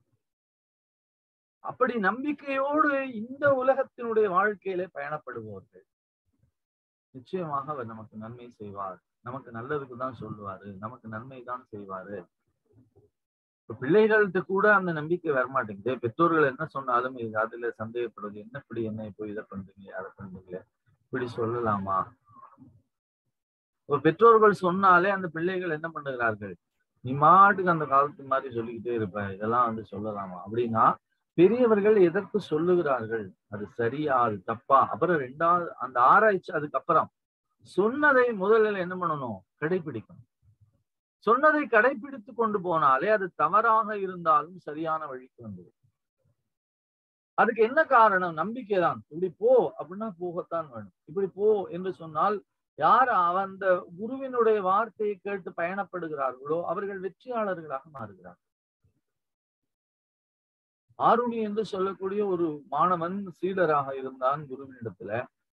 அப்படி நம்பிக்கையோடு இந்த உலகத்தினுடைய வாழ்க்கையில பயணப்படுபவர்கள் நிச்சயமாக அவர் நமக்கு நன்மை செய்வார் நமக்கு நல்லதுக்கு தான் சொல்லுவாரு நமக்கு நன்மை தான் செய்வாரு இப்ப பிள்ளைகள்கிட்ட கூட அந்த நம்பிக்கை வரமாட்டேங்குது பெற்றோர்கள் என்ன சொன்னாலும் இது அதுல சந்தேகப்படுவது என்ன இப்படி என்ன இப்போ இதை பண்றீங்க அதை பண்றீங்க இப்படி சொல்லலாமா ஒரு பெற்றோர்கள் சொன்னாலே அந்த பிள்ளைகள் என்ன பண்ணுகிறார்கள் நீ மாட்டுக்கு அந்த காலத்து மாதிரி சொல்லிக்கிட்டே இருப்ப இதெல்லாம் வந்து சொல்லலாமா அப்படின்னா பெரியவர்கள் எதற்கு சொல்லுகிறார்கள் அது சரியா அது தப்பா அப்புறம் ரெண்டாவது அந்த ஆராய்ச்சி அதுக்கப்புறம் சொன்னதை முதலில் என்ன பண்ணணும் கடைபிடிக்கணும் சொன்னதை கடைபிடித்து கொண்டு போனாலே அது தவறாக இருந்தாலும் சரியான வழிக்கு வந்தது அதுக்கு என்ன காரணம் நம்பிக்கை தான் இப்படி போ அப்படின்னா போகத்தான் வேணும் இப்படி போ என்று சொன்னால் யார் அந்த குருவினுடைய வார்த்தையை கேட்டு பயணப்படுகிறார்களோ அவர்கள் வெற்றியாளர்களாக மாறுகிறார்கள் ஆருணி என்று சொல்லக்கூடிய ஒரு மாணவன் சீடராக இருந்தான் குருவினிடத்துல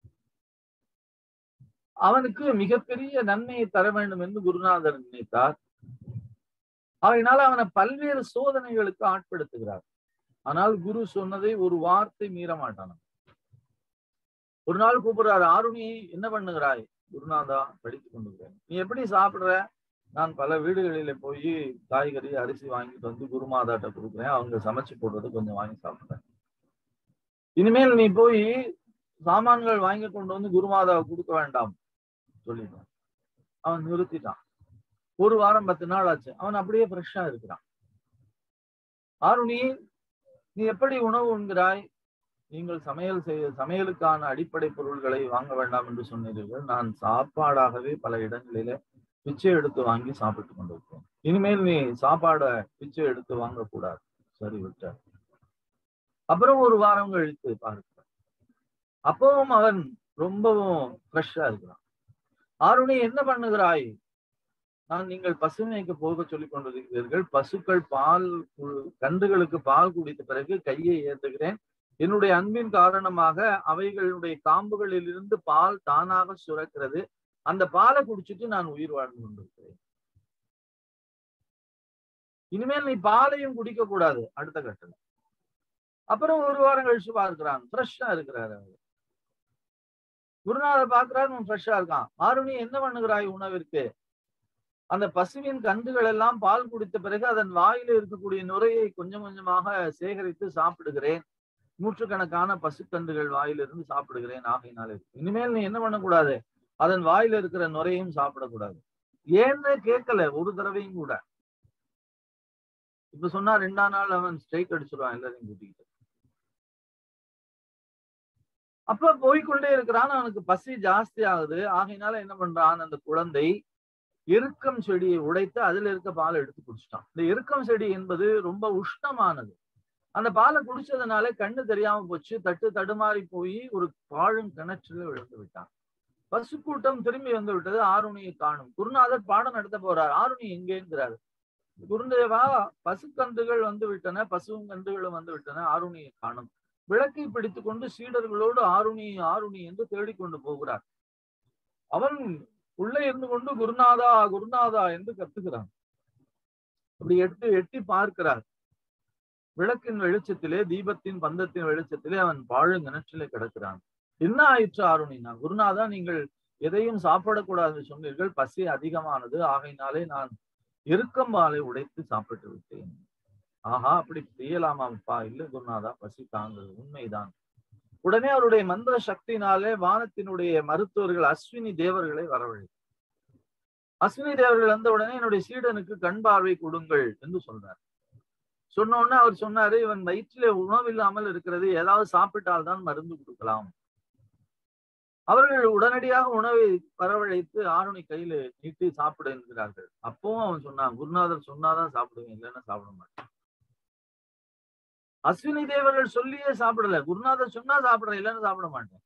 அவனுக்கு மிகப்பெரிய நன்மையை தர வேண்டும் என்று குருநாதர் நினைத்தார் அதனால அவனை பல்வேறு சோதனைகளுக்கு ஆட்படுத்துகிறார் ஆனால் குரு சொன்னதை ஒரு வார்த்தை மீற மாட்டான் ஒரு நாள் கூப்பிடுறாரு ஆருணி என்ன பண்ணுகிறாய் குருநாதா படித்துக் கொண்டிருக்கிறேன் நீ எப்படி சாப்பிடுற நான் பல வீடுகளில போய் காய்கறி அரிசி வாங்கிட்டு வந்து குருமாதாட்ட கொடுக்குறேன் அவங்க சமைச்சு போடுறது கொஞ்சம் வாங்கி சாப்பிடுறேன் இனிமேல் நீ போய் சாமான்கள் வாங்கி கொண்டு வந்து குருமாதாவை கொடுக்க வேண்டாம் சொல்லிட்டான் அவன் நிறுத்திட்டான் ஒரு வாரம் பத்து நாள் ஆச்சு அவன் அப்படியே ஃப்ரெஷ்ஷா இருக்கிறான் ஆருணி நீ எப்படி உணவு உண்கிறாய் நீங்கள் சமையல் செய்ய சமையலுக்கான அடிப்படை பொருள்களை வாங்க வேண்டாம் என்று சொன்னீர்கள் நான் சாப்பாடாகவே பல இடங்களில பிச்சை எடுத்து வாங்கி சாப்பிட்டு கொண்டிருக்கேன் இனிமேல் நீ சாப்பாட பிச்சை எடுத்து வாங்கக்கூடாது சரி விட்ட அப்புறம் ஒரு வாரம் கழித்து பார்க்க அப்பவும் அவன் ரொம்பவும் ஃப்ரெஷ்ஷா இருக்கிறான் ஆருணி என்ன பண்ணுகிறாய் நான் நீங்கள் பசுமைக்கு போக சொல்லிக் கொண்டிருக்கிறீர்கள் பசுக்கள் பால் கன்றுகளுக்கு பால் குடித்த பிறகு கையை ஏற்றுகிறேன் என்னுடைய அன்பின் காரணமாக அவைகளுடைய காம்புகளில் இருந்து பால் தானாக சுரக்கிறது அந்த பாலை குடிச்சிட்டு நான் உயிர் வாழ்ந்து கொண்டிருக்கிறேன் இனிமேல் நீ பாலையும் குடிக்க கூடாது அடுத்த கட்டணம் அப்புறம் ஒரு வாரம் கழிச்சு பார்க்கிறான் ஃப்ரெஷ்ஷா இருக்கிறாரு அவர் குருநாதர் பார்க்கிறாரு ஃப்ரெஷ்ஷா இருக்கான் ஆருணி என்ன பண்ணுகிறாய் உணவிற்கு அந்த பசுவின் கன்றுகள் எல்லாம் பால் குடித்த பிறகு அதன் வாயில இருக்கக்கூடிய நுரையை கொஞ்சம் கொஞ்சமாக சேகரித்து சாப்பிடுகிறேன் நூற்றுக்கணக்கான பசுக்கன்றுகள் வாயிலிருந்து சாப்பிடுகிறேன் ஆகையினாலே இனிமேல் நீ என்ன பண்ணக்கூடாது அதன் வாயில இருக்கிற நுரையும் சாப்பிடக்கூடாது ஏன்னு கேட்கல ஒரு தடவையும் கூட இப்ப சொன்னா ரெண்டாம் நாள் அவன் ஸ்ட்ரைக் அடிச்சிருவான் எல்லாரையும் கூட்டிக்கிட்டு அப்ப போய்கொண்டே இருக்கிறான் அவனுக்கு பசி ஜாஸ்தி ஆகுது ஆகையினால என்ன பண்றான் அந்த குழந்தை எருக்கம் செடியை உடைத்து அதுல இருக்க பாலை எடுத்து குடிச்சிட்டான் இந்த எருக்கம் செடி என்பது ரொம்ப உஷ்ணமானது அந்த பாலை குடிச்சதுனால கண்ணு தெரியாம போச்சு தட்டு தடுமாறி போய் ஒரு பாழும் கிணற்றில் விழுந்து விட்டான் பசு கூட்டம் திரும்பி வந்து விட்டது ஆருணியை காணும் குருநாதர் பாடம் நடத்த போறார் ஆருணி எங்கேங்கிறாரு குருந்தேவா பசுக்கன்றுகள் வந்து விட்டன பசுவும் கன்றுகளும் வந்து விட்டன ஆருணியை காணும் விளக்கை பிடித்து கொண்டு சீடர்களோடு ஆருணி ஆருணி என்று தேடிக்கொண்டு போகிறார் அவன் உள்ளே இருந்து கொண்டு குருநாதா குருநாதா என்று கத்துகிறான் அப்படி எட்டு எட்டி பார்க்கிறார் விளக்கின் வெளிச்சத்திலே தீபத்தின் பந்தத்தின் வெளிச்சத்திலே அவன் பாழும் கிணற்றிலே கிடக்கிறான் என்ன ஆயிற்று ஆருணினா குருநாதா நீங்கள் எதையும் சாப்பிடக்கூடாது சொன்னீர்கள் பசி அதிகமானது ஆகையினாலே நான் எருக்கம்பாலை உடைத்து சாப்பிட்டு விட்டேன் ஆஹா அப்படி செய்யலாமாப்பா இல்ல குருநாதா பசி தாங்குது உண்மைதான் உடனே அவருடைய மந்திர சக்தினாலே வானத்தினுடைய மருத்துவர்கள் அஸ்வினி தேவர்களை வரவழை அஸ்வினி தேவர்கள் வந்த உடனே என்னுடைய சீடனுக்கு கண் பார்வை கொடுங்கள் என்று சொல்றார் சொன்ன உடனே அவர் சொன்னாரு இவன் வயிற்றிலே உணவு இல்லாமல் இருக்கிறது ஏதாவது சாப்பிட்டால்தான் மருந்து கொடுக்கலாம் அவர்கள் உடனடியாக உணவை வரவழைத்து ஆருணி கையில நீட்டி சாப்பிட என்கிறார்கள் அப்பவும் அவன் சொன்னான் குருநாதர் சொன்னாதான் சாப்பிடுவேன் இல்லைன்னா சாப்பிட மாட்டேன் அஸ்வினி தேவர்கள் சொல்லியே சாப்பிடல குருநாதர் சொன்னா சாப்பிடுறேன் இல்லைன்னு சாப்பிட மாட்டேன்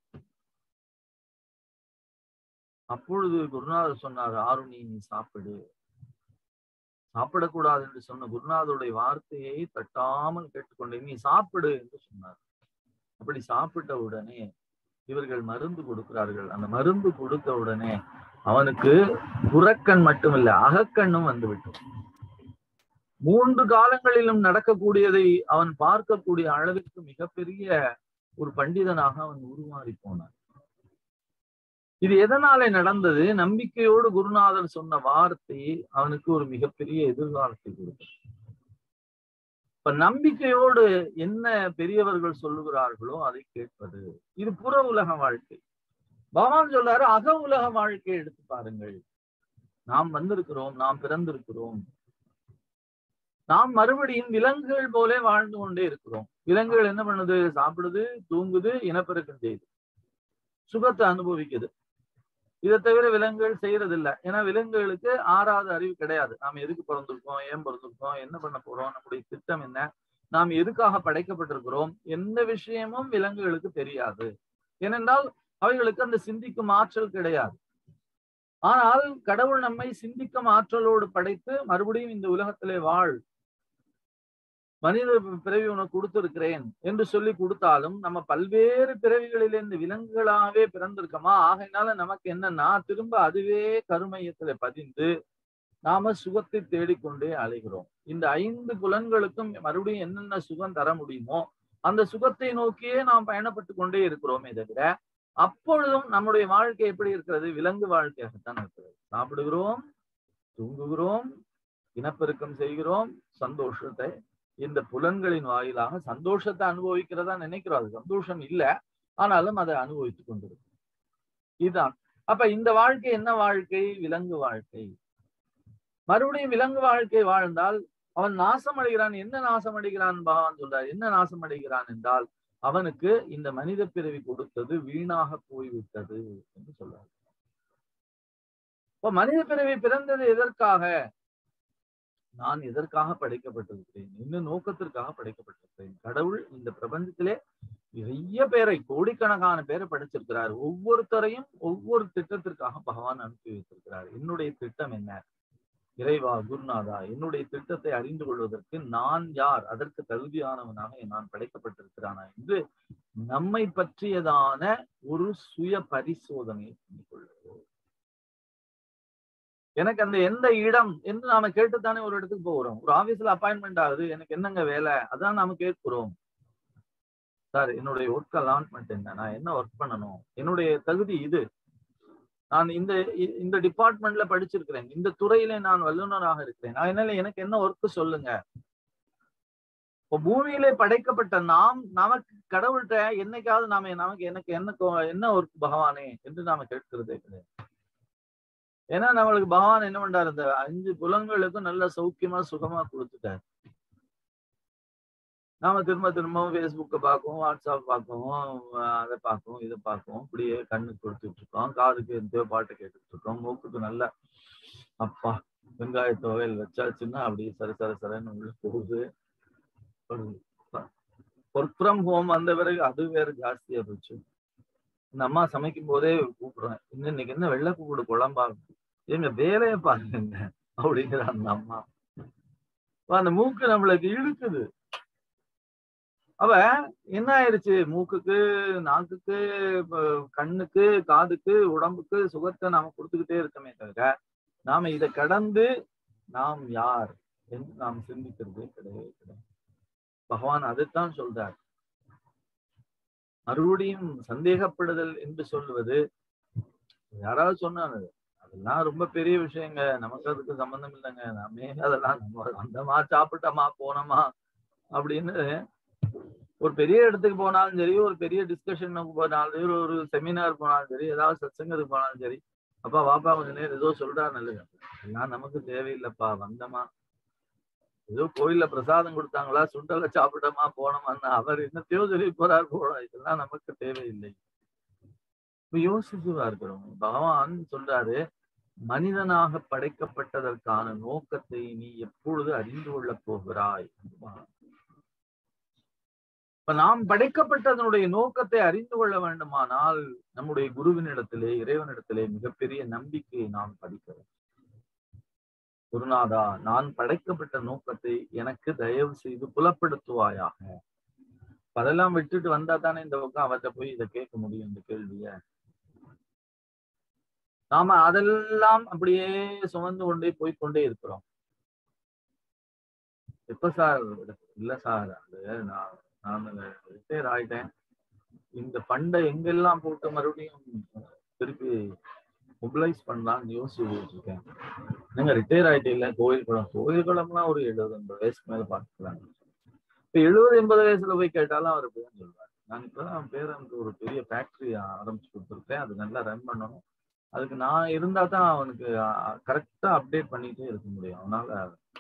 அப்பொழுது குருநாதர் சொன்னார் ஆருணி நீ சாப்பிடு சாப்பிடக்கூடாது என்று சொன்ன குருநாதருடைய வார்த்தையை தட்டாமல் கேட்டுக்கொண்டேன் நீ சாப்பிடு என்று சொன்னார் அப்படி சாப்பிட்ட உடனே இவர்கள் மருந்து கொடுக்கிறார்கள் அந்த மருந்து கொடுத்த உடனே அவனுக்கு புறக்கண் மட்டுமில்ல அகக்கண்ணும் வந்துவிட்டது மூன்று காலங்களிலும் நடக்கக்கூடியதை அவன் பார்க்கக்கூடிய அளவிற்கு மிகப்பெரிய ஒரு பண்டிதனாக அவன் உருமாறி போனான் இது எதனாலே நடந்தது நம்பிக்கையோடு குருநாதர் சொன்ன வார்த்தை அவனுக்கு ஒரு மிகப்பெரிய எதிர்காலத்தை கொடுத்தது இப்ப நம்பிக்கையோடு என்ன பெரியவர்கள் சொல்லுகிறார்களோ அதை கேட்பது இது புற உலக வாழ்க்கை பகவான் சொல்றாரு அக உலக வாழ்க்கையை எடுத்து பாருங்கள் நாம் வந்திருக்கிறோம் நாம் பிறந்திருக்கிறோம் நாம் மறுபடியும் விலங்குகள் போலே வாழ்ந்து கொண்டே இருக்கிறோம் விலங்குகள் என்ன பண்ணுது சாப்பிடுது தூங்குது இனப்பெருக்கம் செய்யுது சுகத்தை அனுபவிக்குது இதை தவிர விலங்குகள் செய்யறது இல்ல ஏன்னா விலங்குகளுக்கு ஆறாவது அறிவு கிடையாது நாம் எதுக்கு பிறந்திருக்கோம் ஏன் பிறந்திருக்கோம் என்ன பண்ண போறோம் நம்முடைய திட்டம் என்ன நாம் எதுக்காக படைக்கப்பட்டிருக்கிறோம் எந்த விஷயமும் விலங்குகளுக்கு தெரியாது ஏனென்றால் அவைகளுக்கு அந்த சிந்திக்கும் ஆற்றல் கிடையாது ஆனால் கடவுள் நம்மை சிந்திக்கும் ஆற்றலோடு படைத்து மறுபடியும் இந்த உலகத்திலே வாழ் மனித பிறவி உனக்கு கொடுத்திருக்கிறேன் என்று சொல்லி கொடுத்தாலும் நம்ம பல்வேறு பிறவிகளில் இந்த விலங்குகளாவே பிறந்திருக்கோமா ஆகையினால நமக்கு என்னன்னா திரும்ப அதுவே கருமையத்துல பதிந்து நாம சுகத்தை தேடிக்கொண்டே அலைகிறோம் இந்த ஐந்து புலன்களுக்கும் மறுபடியும் என்னென்ன சுகம் தர முடியுமோ அந்த சுகத்தை நோக்கியே நாம் பயணப்பட்டு கொண்டே இருக்கிறோமே தவிர அப்பொழுதும் நம்முடைய வாழ்க்கை எப்படி இருக்கிறது விலங்கு வாழ்க்கையாகத்தான் இருக்கிறது சாப்பிடுகிறோம் தூங்குகிறோம் இனப்பெருக்கம் செய்கிறோம் சந்தோஷத்தை இந்த புலன்களின் வாயிலாக சந்தோஷத்தை அனுபவிக்கிறதா நினைக்கிறோம் அது சந்தோஷம் இல்லை ஆனாலும் அதை அனுபவித்துக் கொண்டிருக்கும் இதுதான் அப்ப இந்த வாழ்க்கை என்ன வாழ்க்கை விலங்கு வாழ்க்கை மறுபடியும் விலங்கு வாழ்க்கை வாழ்ந்தால் அவன் நாசம் அடைகிறான் என்ன நாசம் அடைகிறான் பகவான் சொல்றார் என்ன நாசம் அடைகிறான் என்றால் அவனுக்கு இந்த மனித பிறவி கொடுத்தது வீணாக போய்விட்டது என்று சொல்றார் இப்ப மனித பிறவி பிறந்தது எதற்காக நான் எதற்காக படைக்கப்பட்டிருக்கிறேன் என்ன நோக்கத்திற்காக படைக்கப்பட்டிருக்கிறேன் கடவுள் இந்த பிரபஞ்சத்திலே நிறைய பேரை கோடிக்கணக்கான பேரை படைச்சிருக்கிறார் ஒவ்வொருத்தரையும் ஒவ்வொரு திட்டத்திற்காக பகவான் அனுப்பி வைத்திருக்கிறார் என்னுடைய திட்டம் என்ன இறைவா குருநாதா என்னுடைய திட்டத்தை அறிந்து கொள்வதற்கு நான் யார் அதற்கு தகுதியானவனாக நான் படைக்கப்பட்டிருக்கிறானா என்று நம்மை பற்றியதான ஒரு சுய பரிசோதனை பண்ணிக்கொள்வது எனக்கு அந்த எந்த இடம் என்று நாம கேட்டுத்தானே ஒரு இடத்துக்கு போகிறோம் ஒரு ஆபீஸ்ல அப்பாயின்மெண்ட் ஆகுது எனக்கு என்னங்க வேலை அதான் நாம கேட்கிறோம் சார் என்னுடைய ஒர்க் அலாட்மெண்ட் என்ன நான் என்ன ஒர்க் பண்ணணும் என்னுடைய தகுதி இது நான் இந்த இந்த டிபார்ட்மெண்ட்ல படிச்சிருக்கிறேன் இந்த துறையில நான் வல்லுநராக இருக்கிறேன் அதனால எனக்கு என்ன ஒர்க் சொல்லுங்க இப்போ பூமியிலே படைக்கப்பட்ட நாம் நமக்கு கடவுள்கிட்ட என்னைக்காவது நாம நமக்கு எனக்கு என்ன என்ன ஒர்க் பகவானே என்று நாம கேட்கிறதே கிடையாது ஏன்னா நம்மளுக்கு பகவான் என்ன பண்றாரு இந்த அஞ்சு புலன்களுக்கும் நல்ல சௌக்கியமா சுகமா கொடுத்துட்டாரு நாம திரும்ப திரும்பவும் ஃபேஸ்புக்கை பார்க்கவும் வாட்ஸ்அப் பார்க்கவும் அதை பார்க்கவும் இதை பார்க்கவும் இப்படியே கண்ணுக்கு கொடுத்துட்டு இருக்கோம் காதுக்கு எந்த பாட்டை கேட்டுட்டு இருக்கோம் மூக்குக்கு நல்ல அப்பா வெங்காய துவையல் வச்சாச்சுன்னா அப்படியே சர சர சரன்னு உள்ள போகுது ஒர்க் ஃப்ரம் ஹோம் வந்த பிறகு அது வேற ஜாஸ்தியா போச்சு இந்த அம்மா சமைக்கும் போதே கூப்பிடுறேன் இன்னும் இன்னைக்கு என்ன வெள்ளைப்பூடு குழம்பா எங்க வேலையை பாருங்க அப்படிங்கிற அந்த அம்மா அந்த மூக்கு நம்மளுக்கு இழுக்குது அவ என்ன ஆயிருச்சு மூக்குக்கு நாக்குக்கு கண்ணுக்கு காதுக்கு உடம்புக்கு சுகத்தை நாம கொடுத்துக்கிட்டே இருக்கமே தவிர நாம இதை கடந்து நாம் யார் என்று நாம் சிந்திக்கிறதே கிடையவே கிடையாது பகவான் அதைத்தான் சொல்றார் மறுபடியும் சந்தேகப்படுதல் என்று சொல்லுவது யாராவது சொன்னாங்க அதெல்லாம் ரொம்ப பெரிய விஷயங்க நமக்கு அதுக்கு சம்பந்தம் இல்லைங்க நாமே அதெல்லாம் நம்ம வந்தோமா சாப்பிட்டோமா போனோமா அப்படின்னு ஒரு பெரிய இடத்துக்கு போனாலும் சரி ஒரு பெரிய டிஸ்கஷனுக்கு போனாலும் சரி ஒரு செமினார் போனாலும் சரி ஏதாவது சத்சங்கத்துக்கு போனாலும் சரி அப்பா வாப்பா கொஞ்ச நேரம் ஏதோ சொல்றா நல்லது எல்லாம் நமக்கு தேவையில்லைப்பா வந்தமா ஏதோ கோயில்ல பிரசாதம் கொடுத்தாங்களா சுண்டலை சாப்பிட்டோமா போனோமான்னு அவர் என்னத்தையோ சொல்லி போறார் போறோம் இதெல்லாம் நமக்கு தேவையில்லை இப்ப யோசிச்சுவா இருக்கிறோம் பகவான் சொல்றாரு மனிதனாக படைக்கப்பட்டதற்கான நோக்கத்தை நீ எப்பொழுது அறிந்து கொள்ளப் போகிறாய் இப்ப நாம் படைக்கப்பட்டதனுடைய நோக்கத்தை அறிந்து கொள்ள வேண்டுமானால் நம்முடைய குருவினிடத்திலே இறைவனிடத்திலே மிகப்பெரிய நம்பிக்கையை நாம் படிக்கிறோம் குருநாதா நான் படைக்கப்பட்ட நோக்கத்தை எனக்கு தயவு செய்து புலப்படுத்துவாயாக அதெல்லாம் விட்டுட்டு வந்தா தானே இந்த பக்கம் அவர்கிட்ட போய் இதை கேட்க முடியும் இந்த கேள்விய நாம அதெல்லாம் அப்படியே சுமந்து கொண்டே போய் கொண்டே இருக்கிறோம் எப்ப சார் இல்ல சார் அது நான் நான் ரிட்டையர் ஆயிட்டேன் இந்த ஃபண்டை எங்கெல்லாம் போட்டு மறுபடியும் திருப்பி மொபிலைஸ் பண்ணலாம்னு யோசிச்சு இருக்கேன் நீங்க ரிட்டையர் ஆயிட்டே இல்ல கோயில் குளம் கோயில் குளம்லாம் ஒரு எழுபது எண்பது வயசுக்கு மேல பார்த்துக்கலாம் இப்ப எழுபது எண்பது வயசுல போய் கேட்டாலும் அவர் இப்படிதான் சொல்லுவார் நான் இப்பதான் பேரனுக்கு ஒரு பெரிய ஃபேக்டரி ஆரம்பிச்சு கொடுத்துருக்கேன் அது நல்லா ரன் பண்ணணும் அதுக்கு நான் இருந்தா தான் அவனுக்கு கரெக்டா அப்டேட் பண்ணிட்டே இருக்க முடியும் அவனால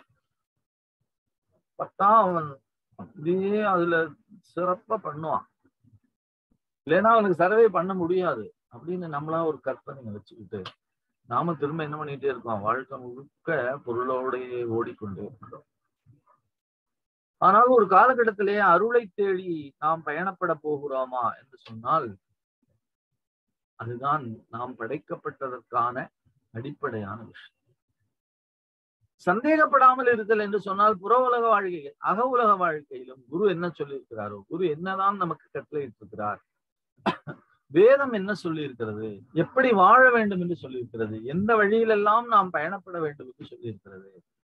பத்தா அவன் அப்படியே அதுல சிறப்பா பண்ணுவான் இல்லைன்னா அவனுக்கு சர்வே பண்ண முடியாது அப்படின்னு நம்மளா ஒரு கற்பனை வச்சுக்கிட்டு நாம திரும்ப என்ன பண்ணிட்டே இருக்கோம் வாழ்க்கை முழுக்க பொருளோடையே ஓடிக்கொண்டே இருக்கிறோம் ஆனால் ஒரு காலகட்டத்திலே அருளை தேடி நாம் பயணப்பட போகிறோமா என்று சொன்னால் அதுதான் நாம் படைக்கப்பட்டதற்கான அடிப்படையான விஷயம் சந்தேகப்படாமல் இருத்தல் என்று சொன்னால் புற உலக வாழ்க்கையில் அக உலக வாழ்க்கையிலும் குரு என்ன சொல்லியிருக்கிறாரோ குரு என்னதான் நமக்கு கட்டளையிட்டிருக்கிறார் வேதம் என்ன சொல்லி இருக்கிறது எப்படி வாழ வேண்டும் என்று சொல்லியிருக்கிறது எந்த வழியிலெல்லாம் நாம் பயணப்பட வேண்டும் என்று சொல்லியிருக்கிறது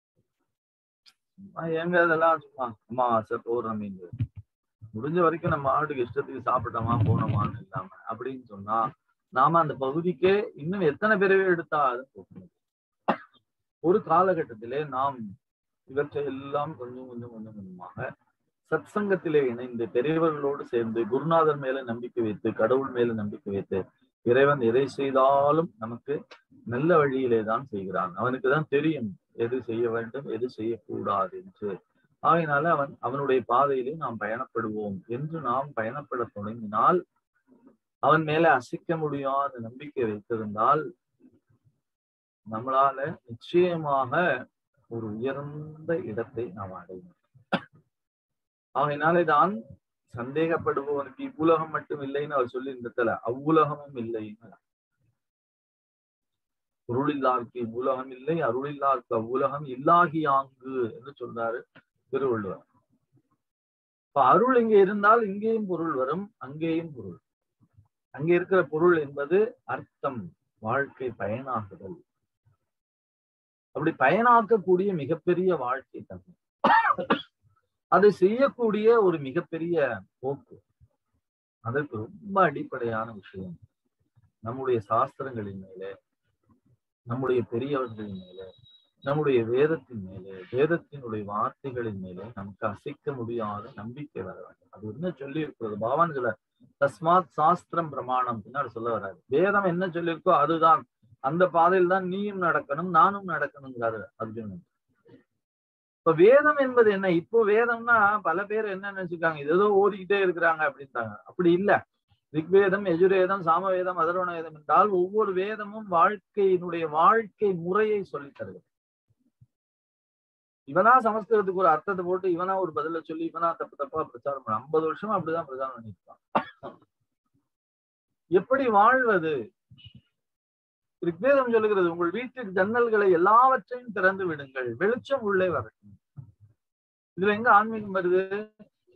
எங்க அதெல்லாம் சும்மா அமாவாசை பௌர்ணமி முடிஞ்ச வரைக்கும் நம்ம ஆட்டுக்கு இஷ்டத்துக்கு சாப்பிட்டோமா போனோமான்னு இல்லாம அப்படின்னு சொன்னா நாம அந்த பகுதிக்கே இன்னும் எத்தனை பிறவை எடுத்தாலும் போகணும் ஒரு காலகட்டத்திலே நாம் இவற்றை எல்லாம் கொஞ்சம் கொஞ்சம் கொஞ்சம் கொஞ்சமாக சத் சங்கத்திலே இணைந்து பெரியவர்களோடு சேர்ந்து குருநாதர் மேல நம்பிக்கை வைத்து கடவுள் மேல நம்பிக்கை வைத்து இறைவன் எதை செய்தாலும் நமக்கு நல்ல வழியிலே தான் செய்கிறான் அவனுக்கு தான் தெரியும் எது செய்ய வேண்டும் எது செய்யக்கூடாது என்று ஆகையினால அவன் அவனுடைய பாதையிலே நாம் பயணப்படுவோம் என்று நாம் பயணப்பட தொடங்கினால் அவன் மேல அசைக்க முடியாத நம்பிக்கை வைத்திருந்தால் நம்மளால நிச்சயமாக ஒரு உயர்ந்த இடத்தை நாம் அடைவோம் ஆகையினாலே தான் சந்தேகப்படுபவனுக்கு இவ்வுலகம் மட்டும் இல்லைன்னு அவர் சொல்லி இருந்ததுல அவ்வுலகமும் இல்லைன்னு பொருளில்லாருக்கு இவ்வுலகம் இல்லை அருளில்லாருக்கு அவ்வுலகம் இல்லாகியாங்கு என்று சொல்றாரு திருவள்ளுவர் இப்ப அருள் இங்க இருந்தால் இங்கேயும் பொருள் வரும் அங்கேயும் பொருள் அங்கே இருக்கிற பொருள் என்பது அர்த்தம் வாழ்க்கை பயனாகுதல் அப்படி பயனாக்கக்கூடிய மிகப்பெரிய வாழ்க்கை தன்மை அதை செய்யக்கூடிய ஒரு மிகப்பெரிய போக்கு அதற்கு ரொம்ப அடிப்படையான விஷயம் நம்முடைய சாஸ்திரங்களின் மேலே நம்முடைய பெரியவர்களின் மேலே நம்முடைய வேதத்தின் மேலே வேதத்தினுடைய வார்த்தைகளின் மேலே நமக்கு அசைக்க முடியாத நம்பிக்கை வர வேண்டும் அது என்ன சொல்லி இருக்கிறது பகவான் சொல்ல தஸ்மாத் சாஸ்திரம் பிரமாணம் பின்னாடி சொல்ல வராது வேதம் என்ன சொல்லியிருக்கோ அதுதான் அந்த பாதையில் தான் நீயும் நடக்கணும் நானும் நடக்கணுங்கிறாரு அர்ஜுனன் இப்ப வேதம் என்பது என்ன இப்போ வேதம்னா பல பேர் என்ன நினைச்சுக்காங்க இது ஏதோ ஓதிக்கிட்டே இருக்கிறாங்க அப்படின்ட்டாங்க அப்படி இல்ல ரிக்வேதம் எஜுர்வேதம் சாமவேதம் அதர்வண வேதம் என்றால் ஒவ்வொரு வேதமும் வாழ்க்கையினுடைய வாழ்க்கை முறையை சொல்லி தருகிறது இவனா சமஸ்கிருதத்துக்கு ஒரு அர்த்தத்தை போட்டு இவனா ஒரு பதில சொல்லி இவனா தப்பு தப்பா பிரச்சாரம் பண்ண ஐம்பது வருஷமா அப்படிதான் பிரச்சாரம் பண்ணிருக்கான் எப்படி வாழ்வது ரிக்வேதம் சொல்லுகிறது உங்கள் வீட்டுக்கு ஜன்னல்களை எல்லாவற்றையும் திறந்து விடுங்கள் வெளிச்சம் உள்ளே வரட்டும் இதுல எங்க ஆன்மீகம் வருது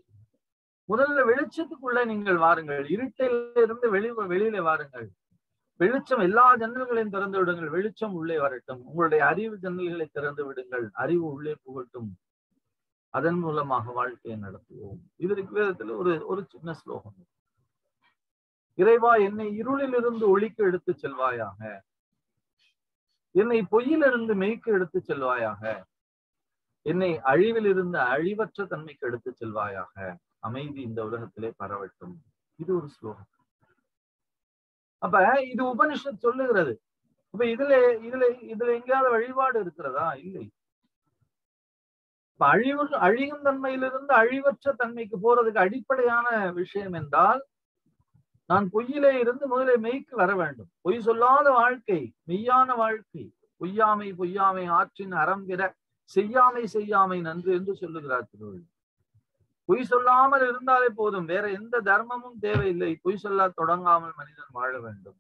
முதல்ல வெளிச்சத்துக்குள்ளே நீங்கள் வாருங்கள் இருட்டில் இருந்து வெளி வெளியில வாருங்கள் வெளிச்சம் எல்லா ஜன்னல்களையும் திறந்து விடுங்கள் வெளிச்சம் உள்ளே வரட்டும் உங்களுடைய அறிவு ஜன்னல்களை திறந்து விடுங்கள் அறிவு உள்ளே புகட்டும் அதன் மூலமாக வாழ்க்கையை நடத்துவோம் இது வேதத்துல ஒரு ஒரு சின்ன ஸ்லோகம் இறைவா என்னை இருளிலிருந்து ஒளிக்கு எடுத்து செல்வாயாக என்னை பொய்யிலிருந்து மெய்க்கு எடுத்து செல்வாயாக என்னை அழிவிலிருந்து அழிவற்ற தன்மைக்கு எடுத்து செல்வாயாக அமைதி இந்த உலகத்திலே பரவட்டும் இது ஒரு ஸ்லோகம் அப்ப இது உபனிஷத் சொல்லுகிறது அப்ப இதுல இதுல இதுல எங்கேயாவது வழிபாடு இருக்கிறதா இல்லை இப்ப அழிவு அழியும் தன்மையிலிருந்து அழிவற்ற தன்மைக்கு போறதுக்கு அடிப்படையான விஷயம் என்றால் நான் பொய்யிலே இருந்து முதலே மெய்க்கு வர வேண்டும் பொய் சொல்லாத வாழ்க்கை மெய்யான வாழ்க்கை பொய்யாமை பொய்யாமை ஆற்றின் அறம் பிற செய்யாமை செய்யாமை நன்று என்று சொல்லுகிறார் திருவள்ளுவர் பொய் சொல்லாமல் இருந்தாலே போதும் வேற எந்த தர்மமும் தேவையில்லை பொய் சொல்ல தொடங்காமல் மனிதன் வாழ வேண்டும்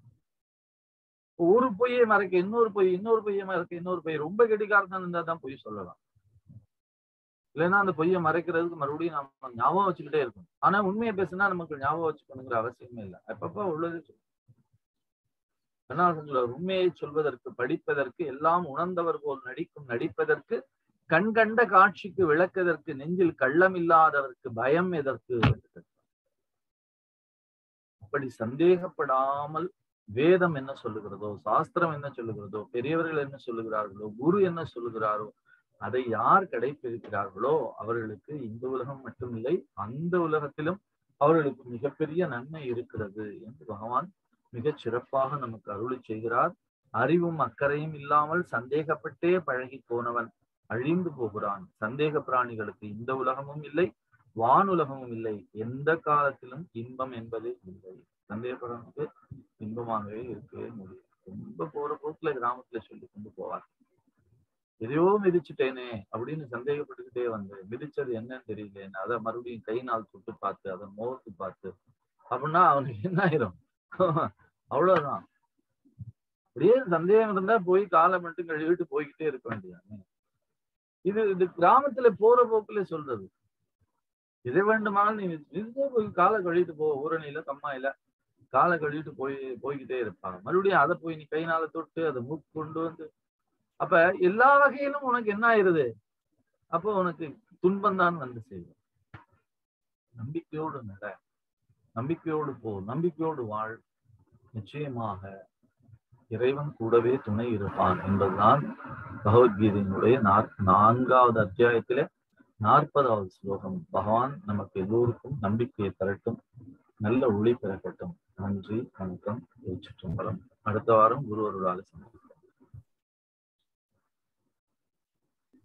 ஒரு பொய்யை மறைக்க இன்னொரு பொய் இன்னொரு பொய்யை மறைக்க இன்னொரு பொய் ரொம்ப கெட்டிக்காரத்தான் இருந்தா தான் பொய் சொல்லலாம் இல்லைன்னா அந்த பொய்யை மறைக்கிறதுக்கு மறுபடியும் நம்ம ஞாபகம் வச்சுக்கிட்டே இருக்கணும் ஆனா உண்மையை பேசுனா நமக்கு ஞாபகம் வச்சுக்கணுங்கிற அவசியமே இல்லை அப்பப்ப உள்ளது சொல்ல உண்மையை சொல்வதற்கு படிப்பதற்கு எல்லாம் உணர்ந்தவர் போல் நடிக்கும் நடிப்பதற்கு கண் கண்ட காட்சிக்கு விளக்கதற்கு நெஞ்சில் கள்ளம் இல்லாதவருக்கு பயம் எதற்கு அப்படி சந்தேகப்படாமல் வேதம் என்ன சொல்லுகிறதோ சாஸ்திரம் என்ன சொல்லுகிறதோ பெரியவர்கள் என்ன சொல்லுகிறார்களோ குரு என்ன சொல்லுகிறாரோ அதை யார் கடைபிடிக்கிறார்களோ அவர்களுக்கு இந்த உலகம் மட்டுமில்லை அந்த உலகத்திலும் அவர்களுக்கு மிகப்பெரிய நன்மை இருக்கிறது என்று பகவான் மிகச் சிறப்பாக நமக்கு அருளி செய்கிறார் அறிவும் அக்கறையும் இல்லாமல் சந்தேகப்பட்டே பழகி போனவன் அழிந்து போகிறான் சந்தேக பிராணிகளுக்கு இந்த உலகமும் இல்லை வானுலகமும் இல்லை எந்த காலத்திலும் இன்பம் என்பதே இல்லை சந்தேகப்படுறவனுக்கு இன்பமாகவே இருக்கவே முடியும் ரொம்ப போற போக்குல கிராமத்துல சொல்லி கொண்டு போவார் எதையோ மிதிச்சுட்டேனே அப்படின்னு சந்தேகப்பட்டுக்கிட்டே வந்து மிதிச்சது என்னன்னு தெரியல அதை மறுபடியும் கை நாள் தொட்டு பார்த்து அதை மோர்த்து பார்த்து அப்படின்னா அவனுக்கு என்ன ஆயிரும் அவ்வளவுதான் அப்படியே சந்தேகம் இருந்தா போய் காலை மட்டும் கழுவிட்டு போய்கிட்டே இருக்க வேண்டியதானே இது இது கிராமத்துல போற போக்குல சொல்றது எதை வேண்டுமானாலும் நீ மிதிச்சே போய் காலை கழுவிட்டு போ ஊரணியில கம்மாயில காலை கழுவிட்டு போய் போய்கிட்டே இருப்பாங்க மறுபடியும் அதை போய் நீ கை நாளை தொட்டு அதை மூக்கு கொண்டு வந்து அப்ப எல்லா வகையிலும் உனக்கு என்ன ஆயிருது அப்போ உனக்கு துன்பம் தான் வந்து செய்யும் நம்பிக்கையோடு நட நம்பிக்கையோடு போ நம்பிக்கையோடு வாழ் நிச்சயமாக இறைவன் கூடவே துணை இருப்பான் என்பதுதான் பகவத்கீதையினுடைய நான்காவது அத்தியாயத்திலே நாற்பதாவது ஸ்லோகம் பகவான் நமக்கு எல்லோருக்கும் நம்பிக்கையை தரட்டும் நல்ல ஒளி பிறக்கட்டும் நன்றி வணக்கம் சுற்றம்பலம் அடுத்த வாரம் குருவருள் ஆலோசனை